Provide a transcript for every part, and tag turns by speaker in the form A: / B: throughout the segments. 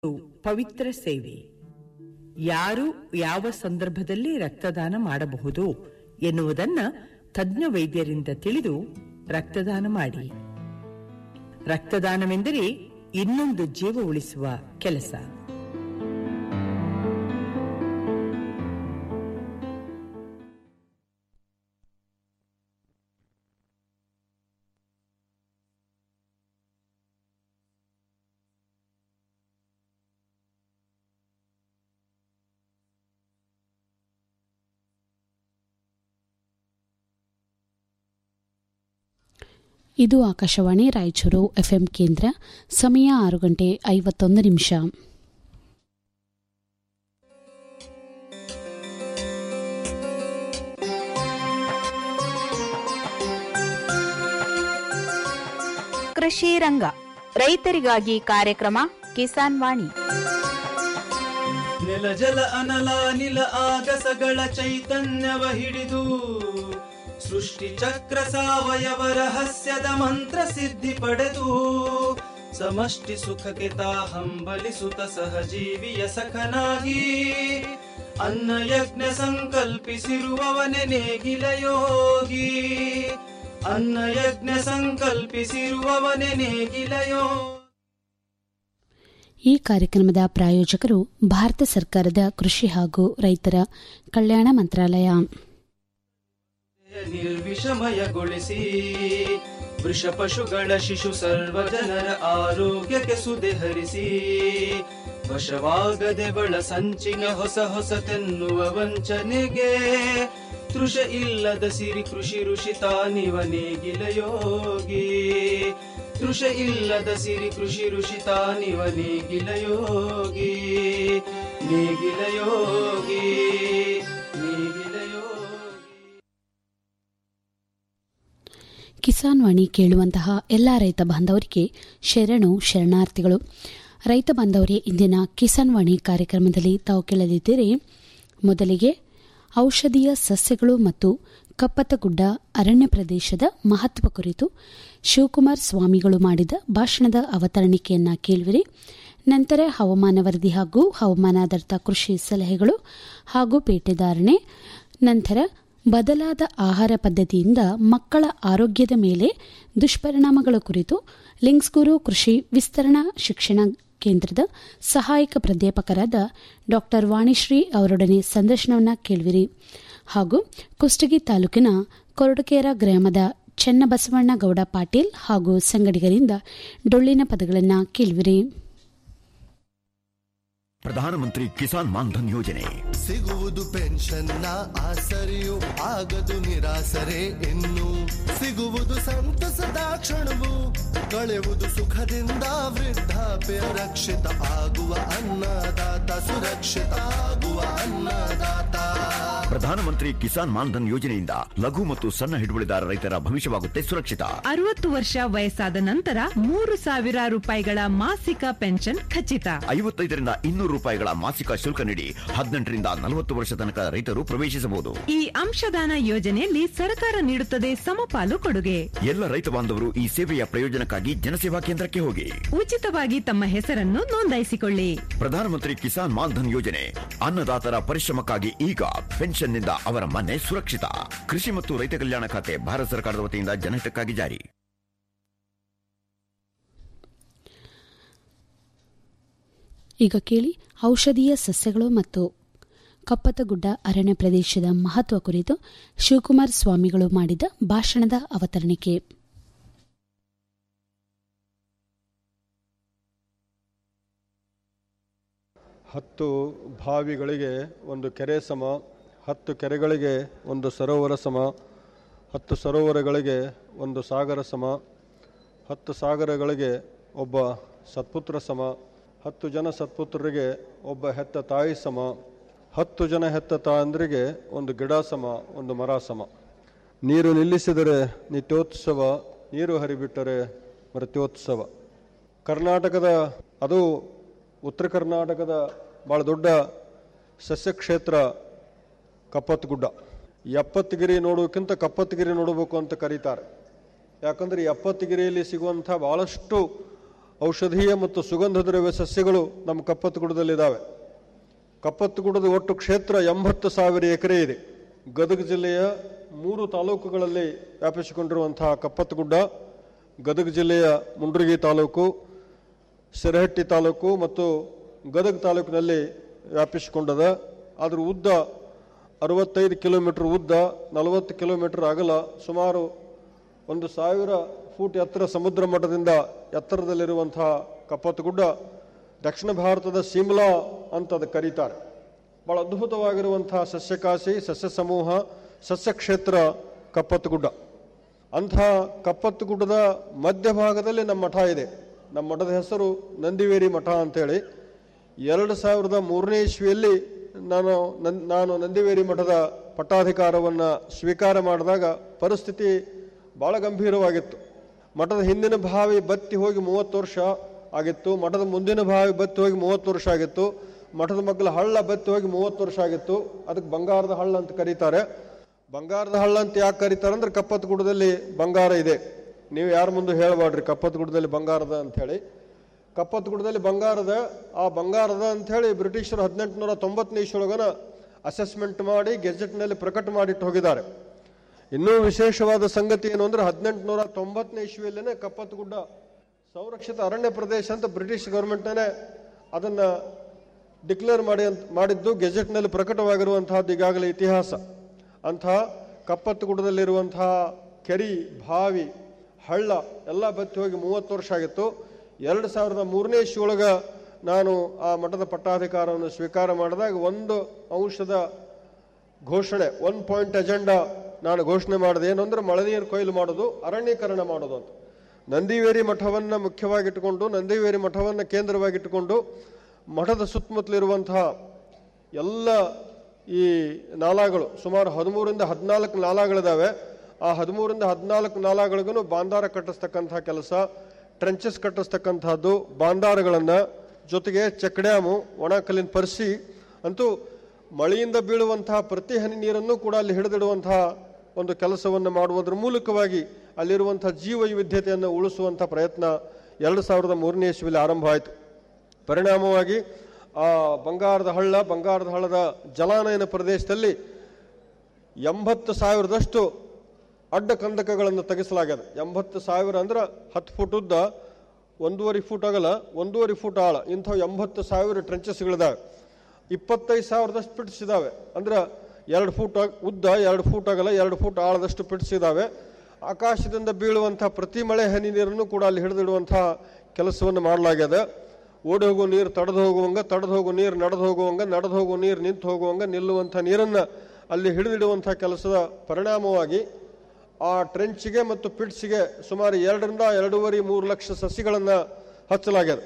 A: ಪವಿತ್ರ ಸೇವೆ ಯಾರು ಯಾವ ಸಂದರ್ಭದಲ್ಲಿ ರಕ್ತದಾನ ಮಾಡಬಹುದು ಎನ್ನುವುದನ್ನ ತಜ್ಞ ವೈದ್ಯರಿಂದ ತಿಳಿದು ರಕ್ತದಾನ ಮಾಡಿ ರಕ್ತದಾನವೆಂದರೆ ಇನ್ನೊಂದು ಜೀವ ಉಳಿಸುವ ಕೆಲಸ
B: ಇದು ಆಕಾಶವಾಣಿ ರಾಯಚೂರು ಎಫ್ಎಂ ಕೇಂದ್ರ ಸಮಯ ಆರು ಗಂಟೆ ಐವತ್ತೊಂದು ನಿಮಿಷ
C: ಕೃಷಿ ರಂಗ ರೈತರಿಗಾಗಿ ಕಾರ್ಯಕ್ರಮ ಕಿಸಾನ್ ವಾಣಿ
D: ನೆಲ ಜಲ ಅನಲ ನಿಲ ಆಗಸಗಳ ಚೈತನ್ಯವ ಹಿಡಿದು ಸೃಷ್ಟಿ ಚಕ್ರ ಸಾವಯವ ರಹಸ್ಯದ ಮಂತ್ರ ಸಿದ್ಧಿ ಪಡೆದು ಸಮಷ್ಟಿ ಸುಖಕ್ಕೆ ತಾ ಹಂಬಲಿಸುತ್ತ ಸಹಜೀವಿಯ ಸಖನಾಗಿ ಅನ್ನ ಯಜ್ಞ ಸಂಕಲ್ಪಿಸಿರುವವನೆ ನೇಗಿಲ ಯೋಗಿ ಅನ್ನ ಯಜ್ಞ ಸಂಕಲ್ಪಿಸಿರುವವನೆ ನೇಗಿಲ ಯೋಗಿ
B: ಈ ಕಾರ್ಯಕ್ರಮದ ಪ್ರಾಯೋಜಕರು ಭಾರತ ಸರ್ಕಾರದ ಕೃಷಿ ಹಾಗೂ ರೈತರ ಕಲ್ಯಾಣ ಮಂತ್ರಾಲಯ
D: ನಿರ್ವಿಷಮಯಗೊಳಿಸಿ ವೃಷ ಪಶುಗಳ ಶಿಶು ಸರ್ವ ಜನರ ಆರೋಗ್ಯಕ್ಕೆ ಸುದೆ ಹರಿಸಿ ವಶವಾಗದೆ ಬಳ ಸಂಚಿನ ಹೊಸ ಹೊಸತೆನ್ನುವ ವಂಚನೆಗೆ ತೃಷ ಇಲ್ಲದ ಸಿರಿ ಕೃಷಿ ಋಷಿ ತಾನಿವ ನೇಗಿಲ ಯೋಗಿ ತೃಷ ಇಲ್ಲದ ಸಿರಿ ಕೃಷಿ ಋಷಿ ತಾನಿವ ನೇಗಿಲ ಯೋಗಿ ನೇಗಿಲ ಯೋಗಿ ನೇಗಿಲ ಯೋಗಿ
B: ಕಿಸಾನ್ ವಾಣಿ ಕೇಳುವಂತಹ ಎಲ್ಲ ರೈತ ಬಾಂಧವರಿಗೆ ಶರಣು ಶರಣಾರ್ಥಿಗಳು ರೈತ ಬಾಂಧವರೇ ಇಂದಿನ ಕಿಸಾನ್ ವಾಣಿ ಕಾರ್ಯಕ್ರಮದಲ್ಲಿ ತಾವು ಕೇಳಲಿದ್ದೀರಿ ಮೊದಲಿಗೆ ಔಷಧೀಯ ಸಸ್ಯಗಳು ಮತ್ತು ಕಪ್ಪತ್ತಗುಡ್ಡ ಅರಣ್ಯ ಪ್ರದೇಶದ ಮಹತ್ವ ಕುರಿತು ಶಿವಕುಮಾರ್ ಸ್ವಾಮಿಗಳು ಮಾಡಿದ ಭಾಷಣದ ಅವತರಣಿಕೆಯನ್ನ ಕೇಳುವಿರಿ ನಂತರ ಹವಾಮಾನ ವರದಿ ಹಾಗೂ ಹವಾಮಾನಾಧಾರಿತ ಕೃಷಿ ಸಲಹೆಗಳು ಹಾಗೂ ಪೇಟೆದಾರಣೆ ನಂತರ ಬದಲಾದ ಆಹಾರ ಪದ್ಧತಿಯಿಂದ ಮಕ್ಕಳ ಆರೋಗ್ಯದ ಮೇಲೆ ದುಷ್ಪರಿಣಾಮಗಳ ಕುರಿತು ಲಿಂಗ್ಸ್ಗುರು ಕೃಷಿ ವಿಸ್ತರಣಾ ಶಿಕ್ಷಣ ಕೇಂದ್ರದ ಸಹಾಯಕ ಪ್ರಾಧ್ಯಾಪಕರಾದ ಡಾ ವಾಣಿಶ್ರೀ ಅವರೊಡನೆ ಸಂದರ್ಶನವನ್ನ ಕೇಳುವಿರಿ ಹಾಗೂ ಕುಷ್ಟಗಿ ತಾಲೂಕಿನ ಕೊರಟಕೇರ ಗ್ರಾಮದ ಚೆನ್ನಬಸವಣ್ಣ ಗೌಡ ಪಾಟೀಲ್ ಹಾಗೂ ಸಂಗಡಿಗರಿಂದ ಡೊಳ್ಳಿನ ಪದಗಳನ್ನು ಕೇಳುವಿರಿ
E: ಪ್ರಧಾನಮಂತ್ರಿ ಕಿಸಾನ್ ಮಾನ್ಧನ್ ಯೋಜನೆ
F: ಸಿಗುವುದು ಪೆನ್ಷನ್ನ ಆಸರೆಯು ಆಗದು ನಿರಾಸರೆ ಇನ್ನು ಸಿಗುವುದು ಸಂತಸದ ಕ್ಷಣವು ಕಳೆಯುವುದು ಸುಖದಿಂದ ವೃದ್ಧಾಪ್ಯ ರಕ್ಷಿತ ಆಗುವ ಅನ್ನದಾತ ಸುರಕ್ಷಿತ ಆಗುವ ಅನ್ನದಾತ
E: ಪ್ರಧಾನಮಂತ್ರಿ ಕಿಸಾನ್ ಮಾನ್ಧನ್ ಯೋಜನೆಯಿಂದ ಲಘು ಮತ್ತು ಸಣ್ಣ ಹಿಡುವಳಿದಾರ ರೈತರ ಭವಿಷ್ಯವಾಗುತ್ತೆ ಸುರಕ್ಷಿತ
G: ಅರವತ್ತು ವರ್ಷ ವಯಸ್ಸಾದ ನಂತರ ಮೂರು ಸಾವಿರ ರೂಪಾಯಿಗಳ ಮಾಸಿಕ ಪೆನ್ಷನ್ ಖಚಿತ
E: ಐವತ್ತೈದರಿಂದ ಇನ್ನೂರು ರೂಪಾಯಿಗಳ ಮಾಸಿಕ ಶುಲ್ಕ ನೀಡಿ ಹದಿನೆಂಟರಿಂದ ನಲವತ್ತು ವರ್ಷ ತನಕ ರೈತರು ಪ್ರವೇಶಿಸಬಹುದು
G: ಈ ಅಂಶದಾನ ಯೋಜನೆಯಲ್ಲಿ ಸರ್ಕಾರ ನೀಡುತ್ತದೆ ಸಮಪಾಲು ಕೊಡುಗೆ
E: ಎಲ್ಲ ರೈತ ಬಾಂಧವರು ಈ ಸೇವೆಯ ಪ್ರಯೋಜನಕ್ಕಾಗಿ ಜನಸೇವಾ ಕೇಂದ್ರಕ್ಕೆ ಹೋಗಿ
G: ಉಚಿತವಾಗಿ ತಮ್ಮ ಹೆಸರನ್ನು ನೋಂದಾಯಿಸಿಕೊಳ್ಳಿ
E: ಪ್ರಧಾನಮಂತ್ರಿ ಕಿಸಾನ್ ಮಾನ್ಧನ್ ಯೋಜನೆ ಅನ್ನದಾತರ ಪರಿಶ್ರಮಕ್ಕಾಗಿ ಈಗ ಪೆನ್ಷನ್ನಿಂದ ಅವರ ಮನೆ ಸುರಕ್ಷಿತ ಕೃಷಿ ಮತ್ತು ರೈತ ಕಲ್ಯಾಣ ಖಾತೆ ಭಾರತ ಸರ್ಕಾರದ ವತಿಯಿಂದ ಜನಹಿತಕ್ಕಾಗಿ ಜಾರಿ
B: ಈಗ ಕೇಳಿ ಔಷಧೀಯ ಸಸ್ಯಗಳು ಮತ್ತು ಕಪ್ಪತ್ತಗುಡ್ಡ ಅರಣ್ಯ ಪ್ರದೇಶದ ಮಹತ್ವ ಕುರಿತು ಶಿವಕುಮಾರ್ ಸ್ವಾಮಿಗಳು ಮಾಡಿದ ಭಾಷಣದ ಅವತರಣಿಕೆ
H: ಹತ್ತು ಬಾವಿಗಳಿಗೆ ಒಂದು ಕೆರೆ ಸಮ ಹತ್ತು ಕೆರೆಗಳಿಗೆ ಒಂದು ಸರೋವರ ಸಮ ಹತ್ತು ಸರೋವರಗಳಿಗೆ ಒಂದು ಸಾಗರ ಸಮ ಹತ್ತು ಸಾಗರಗಳಿಗೆ ಒಬ್ಬ ಸತ್ಪುತ್ರ ಸಮ ಹತ್ತು ಜನ ಸತ್ಪುತ್ರರಿಗೆ ಒಬ್ಬ ಹೆತ್ತ ತಾಯಿ ಸಮ ಹತ್ತು ಜನ ಹೆತ್ತ ತಾಯಂದ್ರಿಗೆ ಒಂದು ಗಿಡ ಸಮ ಒಂದು ಮರ ಸಮ ನೀರು ನಿಲ್ಲಿಸಿದರೆ ನಿತ್ಯೋತ್ಸವ ನೀರು ಹರಿಬಿಟ್ಟರೆ ಮೃತ್ಯೋತ್ಸವ ಕರ್ನಾಟಕದ ಅದು ಉತ್ತರ ಕರ್ನಾಟಕದ ಭಾಳ ದೊಡ್ಡ ಸಸ್ಯಕ್ಷೇತ್ರ ಕಪ್ಪತ್ತಗುಡ್ಡ ಎಪ್ಪತ್ತಗಿರಿ ನೋಡೋಕ್ಕಿಂತ ಕಪ್ಪತ್ತಗಿರಿ ನೋಡಬೇಕು ಅಂತ ಕರೀತಾರೆ ಯಾಕಂದರೆ ಎಪ್ಪತ್ತಗಿರಿಯಲ್ಲಿ ಸಿಗುವಂಥ ಭಾಳಷ್ಟು ಔಷಧೀಯ ಮತ್ತು ಸುಗಂಧ ದ್ರವ್ಯ ಸಸ್ಯಗಳು ನಮ್ಮ ಕಪ್ಪತ್ತಗುಡದಲ್ಲಿದ್ದಾವೆ ಕಪ್ಪತ್ತಗುಡದ ಒಟ್ಟು ಕ್ಷೇತ್ರ ಎಂಬತ್ತು ಸಾವಿರ ಎಕರೆ ಇದೆ ಗದಗ ಜಿಲ್ಲೆಯ ಮೂರು ತಾಲೂಕುಗಳಲ್ಲಿ ವ್ಯಾಪಿಸಿಕೊಂಡಿರುವಂತಹ ಕಪ್ಪತ್ತಗುಡ್ಡ ಗದಗ ಜಿಲ್ಲೆಯ ಮುಂಡ್ರಿಗಿ ತಾಲೂಕು ಸಿರಹಟ್ಟಿ ತಾಲೂಕು ಮತ್ತು ಗದಗ ತಾಲೂಕಿನಲ್ಲಿ ವ್ಯಾಪಿಸಿಕೊಂಡದ ಅದರ ಉದ್ದ ಅರವತ್ತೈದು ಕಿಲೋಮೀಟರ್ ಉದ್ದ ನಲವತ್ತು ಕಿಲೋಮೀಟರ್ ಅಗಲ ಸುಮಾರು ಒಂದು ಸಾವಿರ ಫೂಟ್ ಎತ್ತರ ಸಮುದ್ರ ಮಟ್ಟದಿಂದ ಎತ್ತರದಲ್ಲಿರುವಂತಹ ಕಪ್ಪತ್ತಗುಡ್ಡ ದಕ್ಷಿಣ ಭಾರತದ ಸಿಮ್ಲಾ ಅಂತ ಅದಕ್ಕೆ ಕರೀತಾರೆ ಬಹಳ ಅದ್ಭುತವಾಗಿರುವಂತಹ ಸಸ್ಯಕಾಶಿ ಸಸ್ಯ ಸಮೂಹ ಸಸ್ಯ ಕ್ಷೇತ್ರ ಕಪ್ಪತ್ತಗುಡ್ಡ ಅಂಥ ಕಪ್ಪತ್ತಗುಡ್ಡದ ಮಧ್ಯಭಾಗದಲ್ಲಿ ನಮ್ಮ ಮಠ ಇದೆ ನಮ್ಮ ಮಠದ ಹೆಸರು ನಂದಿವೇರಿ ಮಠ ಅಂತೇಳಿ ಎರಡು ಸಾವಿರದ ಮೂರನೇ ಇಸ್ವಿಯಲ್ಲಿ ನಾನು ನನ್- ನಾನು ನಂದಿವೇರಿ ಮಠದ ಪಟ್ಟಾಧಿಕಾರವನ್ನು ಸ್ವೀಕಾರ ಮಾಡಿದಾಗ ಪರಿಸ್ಥಿತಿ ಭಾಳ ಗಂಭೀರವಾಗಿತ್ತು ಮಠದ ಹಿಂದಿನ ಬಾವಿ ಬತ್ತಿ ಹೋಗಿ ಮೂವತ್ತು ವರ್ಷ ಆಗಿತ್ತು ಮಠದ ಮುಂದಿನ ಬಾವಿ ಬತ್ತಿ ಹೋಗಿ ಮೂವತ್ತು ವರ್ಷ ಆಗಿತ್ತು ಮಠದ ಮಗ್ಗಲ ಹಳ್ಳ ಬತ್ತಿ ಹೋಗಿ ಮೂವತ್ತು ವರ್ಷ ಆಗಿತ್ತು ಅದಕ್ಕೆ ಬಂಗಾರದ ಹಳ್ಳ ಅಂತ ಕರೀತಾರೆ ಬಂಗಾರದ ಹಳ್ಳ ಅಂತ ಯಾಕೆ ಕರೀತಾರೆ ಅಂದ್ರೆ ಕಪ್ಪತ್ತಗುಡದಲ್ಲಿ ಬಂಗಾರ ಇದೆ ನೀವು ಯಾರ ಮುಂದೆ ಹೇಳಬೇಡ್ರಿ ಕಪ್ಪತ್ತಗುಡದಲ್ಲಿ ಬಂಗಾರದ ಅಂತ ಹೇಳಿ ಕಪ್ಪತ್ತಗುಡದಲ್ಲಿ ಬಂಗಾರದ ಆ ಬಂಗಾರದ ಅಂತ ಹೇಳಿ ಬ್ರಿಟಿಷರು ಹದಿನೆಂಟುನೂರ ತೊಂಬತ್ತನೇ ಇಸ್ವಿಯೊಳಗನ ಅಸೆಸ್ಮೆಂಟ್ ಮಾಡಿ ಗೆಜೆಟ್ನಲ್ಲಿ ಪ್ರಕಟ ಮಾಡಿಟ್ಟು ಹೋಗಿದ್ದಾರೆ ಇನ್ನೂ ವಿಶೇಷವಾದ ಸಂಗತಿ ಏನು ಅಂದ್ರೆ ಹದಿನೆಂಟುನೂರ ತೊಂಬತ್ತನೇ ಇಸ್ವಿಯಲ್ಲೇನೆ ಕಪ್ಪತ್ತಗುಡ್ಡ ಸಂರಕ್ಷಿತ ಅರಣ್ಯ ಪ್ರದೇಶ ಅಂತ ಬ್ರಿಟಿಷ್ ಗೌರ್ಮೆಂಟ್ನೇ ಅದನ್ನ ಡಿಕ್ಲೇರ್ ಮಾಡಿ ಅಂತ ಮಾಡಿದ್ದು ಗೆಜೆಟ್ನಲ್ಲಿ ಪ್ರಕಟವಾಗಿರುವಂತಹದ್ದು ಈಗಾಗಲೇ ಇತಿಹಾಸ ಅಂಥ ಕಪ್ಪತ್ತಗುಡ್ಡದಲ್ಲಿರುವಂತಹ ಕೆರಿ ಬಾವಿ ಹಳ್ಳ ಎಲ್ಲ ಬತ್ತಿ ಹೋಗಿ ಮೂವತ್ತು ವರ್ಷ ಆಗಿತ್ತು ಎರಡು ಸಾವಿರದ ಮೂರನೇ ಇಸ್ವಿಯೊಳಗ ನಾನು ಆ ಮಠದ ಪಟ್ಟಾಧಿಕಾರವನ್ನು ಸ್ವೀಕಾರ ಮಾಡಿದಾಗ ಒಂದು ಅಂಶದ ಘೋಷಣೆ ಒನ್ ಪಾಯಿಂಟ್ ಎಜೆಂಡಾ ನಾನು ಘೋಷಣೆ ಮಾಡಿದೆ ಏನು ಅಂದ್ರೆ ಮಳೆ ನೀರು ಕೊಯ್ಲು ಮಾಡೋದು ಅರಣ್ಯೀಕರಣ ಮಾಡೋದು ಅಂತ ನಂದಿವೇರಿ ಮಠವನ್ನು ಮುಖ್ಯವಾಗಿಟ್ಟುಕೊಂಡು ನಂದಿವೇರಿ ಮಠವನ್ನು ಕೇಂದ್ರವಾಗಿಟ್ಟುಕೊಂಡು ಮಠದ ಸುತ್ತಮುತ್ತಲಿರುವಂತಹ ಎಲ್ಲ ಈ ನಾಲಾಗಳು ಸುಮಾರು ಹದಿಮೂರಿಂದ ಹದಿನಾಲ್ಕು ನಾಲಾಗಳಿದಾವೆ ಆ ಹದಿಮೂರಿಂದ ಹದಿನಾಲ್ಕು ನಾಲಾಗಳಿಗೂ ಬಾಂದಾರ ಕಟ್ಟಿಸ್ತಕ್ಕಂಥ ಕೆಲಸ ಟ್ರೆಂಚಸ್ ಕಟ್ಟಿಸ್ತಕ್ಕಂಥದ್ದು ಬಾಂದಾರಗಳನ್ನು ಜೊತೆಗೆ ಚೆಕ್ ಡ್ಯಾಮು ಒಣ ಕಲ್ಲಿನ ಪರಿಸಿ ಅಂತೂ ಮಳೆಯಿಂದ ಬೀಳುವಂತಹ ಪ್ರತಿ ಹನಿ ನೀರನ್ನು ಕೂಡ ಅಲ್ಲಿ ಹಿಡಿದಿಡುವಂತಹ ಒಂದು ಕೆಲಸವನ್ನು ಮಾಡುವುದರ ಮೂಲಕವಾಗಿ ಅಲ್ಲಿರುವಂತಹ ಜೀವ ವೈವಿಧ್ಯತೆಯನ್ನು ಉಳಿಸುವಂಥ ಪ್ರಯತ್ನ ಎರಡು ಸಾವಿರದ ಮೂರನೇ ಇಸ್ವಿಲಿ ಆರಂಭ ಆಯಿತು ಪರಿಣಾಮವಾಗಿ ಆ ಬಂಗಾರದ ಹಳ್ಳ ಬಂಗಾರದ ಹಳ್ಳದ ಜಲಾನಯನ ಪ್ರದೇಶದಲ್ಲಿ ಎಂಬತ್ತು ಸಾವಿರದಷ್ಟು ಅಡ್ಡ ಕಂದಕಗಳನ್ನು ತೆಗೆಸಲಾಗಿದೆ ಎಂಬತ್ತು ಸಾವಿರ ಅಂದ್ರೆ ಹತ್ತು ಫುಟ್ ಉದ್ದ ಒಂದೂವರೆ ಫುಟ್ ಅಗಲ ಒಂದೂವರೆ ಫುಟ್ ಆಳ ಇಂಥವು ಎಂಬತ್ತು ಸಾವಿರ ಟ್ರೆಂಚಸ್ಗಳಿದಾವೆ ಇಪ್ಪತ್ತೈದು ಸಾವಿರದಷ್ಟು ಪಿಟ್ಸ್ ಇದಾವೆ ಅಂದ್ರೆ ಎರಡು ಫೂಟ್ ಅಗ್- ಉದ್ದ ಎರಡು ಫೂಟ್ ಅಗಲ ಎರಡು ಫೂಟ್ ಆಳದಷ್ಟು ಪಿಟ್ಸ್ ಇದಾವೆ ಆಕಾಶದಿಂದ ಬೀಳುವಂತಹ ಪ್ರತಿ ಮಳೆ ಹನಿ ನೀರನ್ನು ಕೂಡ ಅಲ್ಲಿ ಹಿಡಿದಿಡುವಂತಹ ಕೆಲಸವನ್ನು ಮಾಡಲಾಗ್ಯದ ಓಡಿ ಹೋಗುವ ನೀರು ತಡೆದು ಹೋಗುವಂಗ ತಡೆದು ಹೋಗುವ ನೀರು ನಡೆದು ಹೋಗುವಂಗ ನಡೆದು ಹೋಗುವ ನೀರು ನಿಂತು ಹೋಗುವಂಗ ನಿಲ್ಲುವಂಥ ನೀರನ್ನು ಅಲ್ಲಿ ಹಿಡಿದಿಡುವಂಥ ಕೆಲಸದ ಪರಿಣಾಮವಾಗಿ ಆ ಟ್ರೆಂಚ್ಗೆ ಮತ್ತು ಪಿಟ್ಸ್ಗೆ ಸುಮಾರು ಎರಡರಿಂದ ಎರಡೂವರೆ ಮೂರು ಲಕ್ಷ ಸಸಿಗಳನ್ನು ಹಚ್ಚಲಾಗ್ಯದ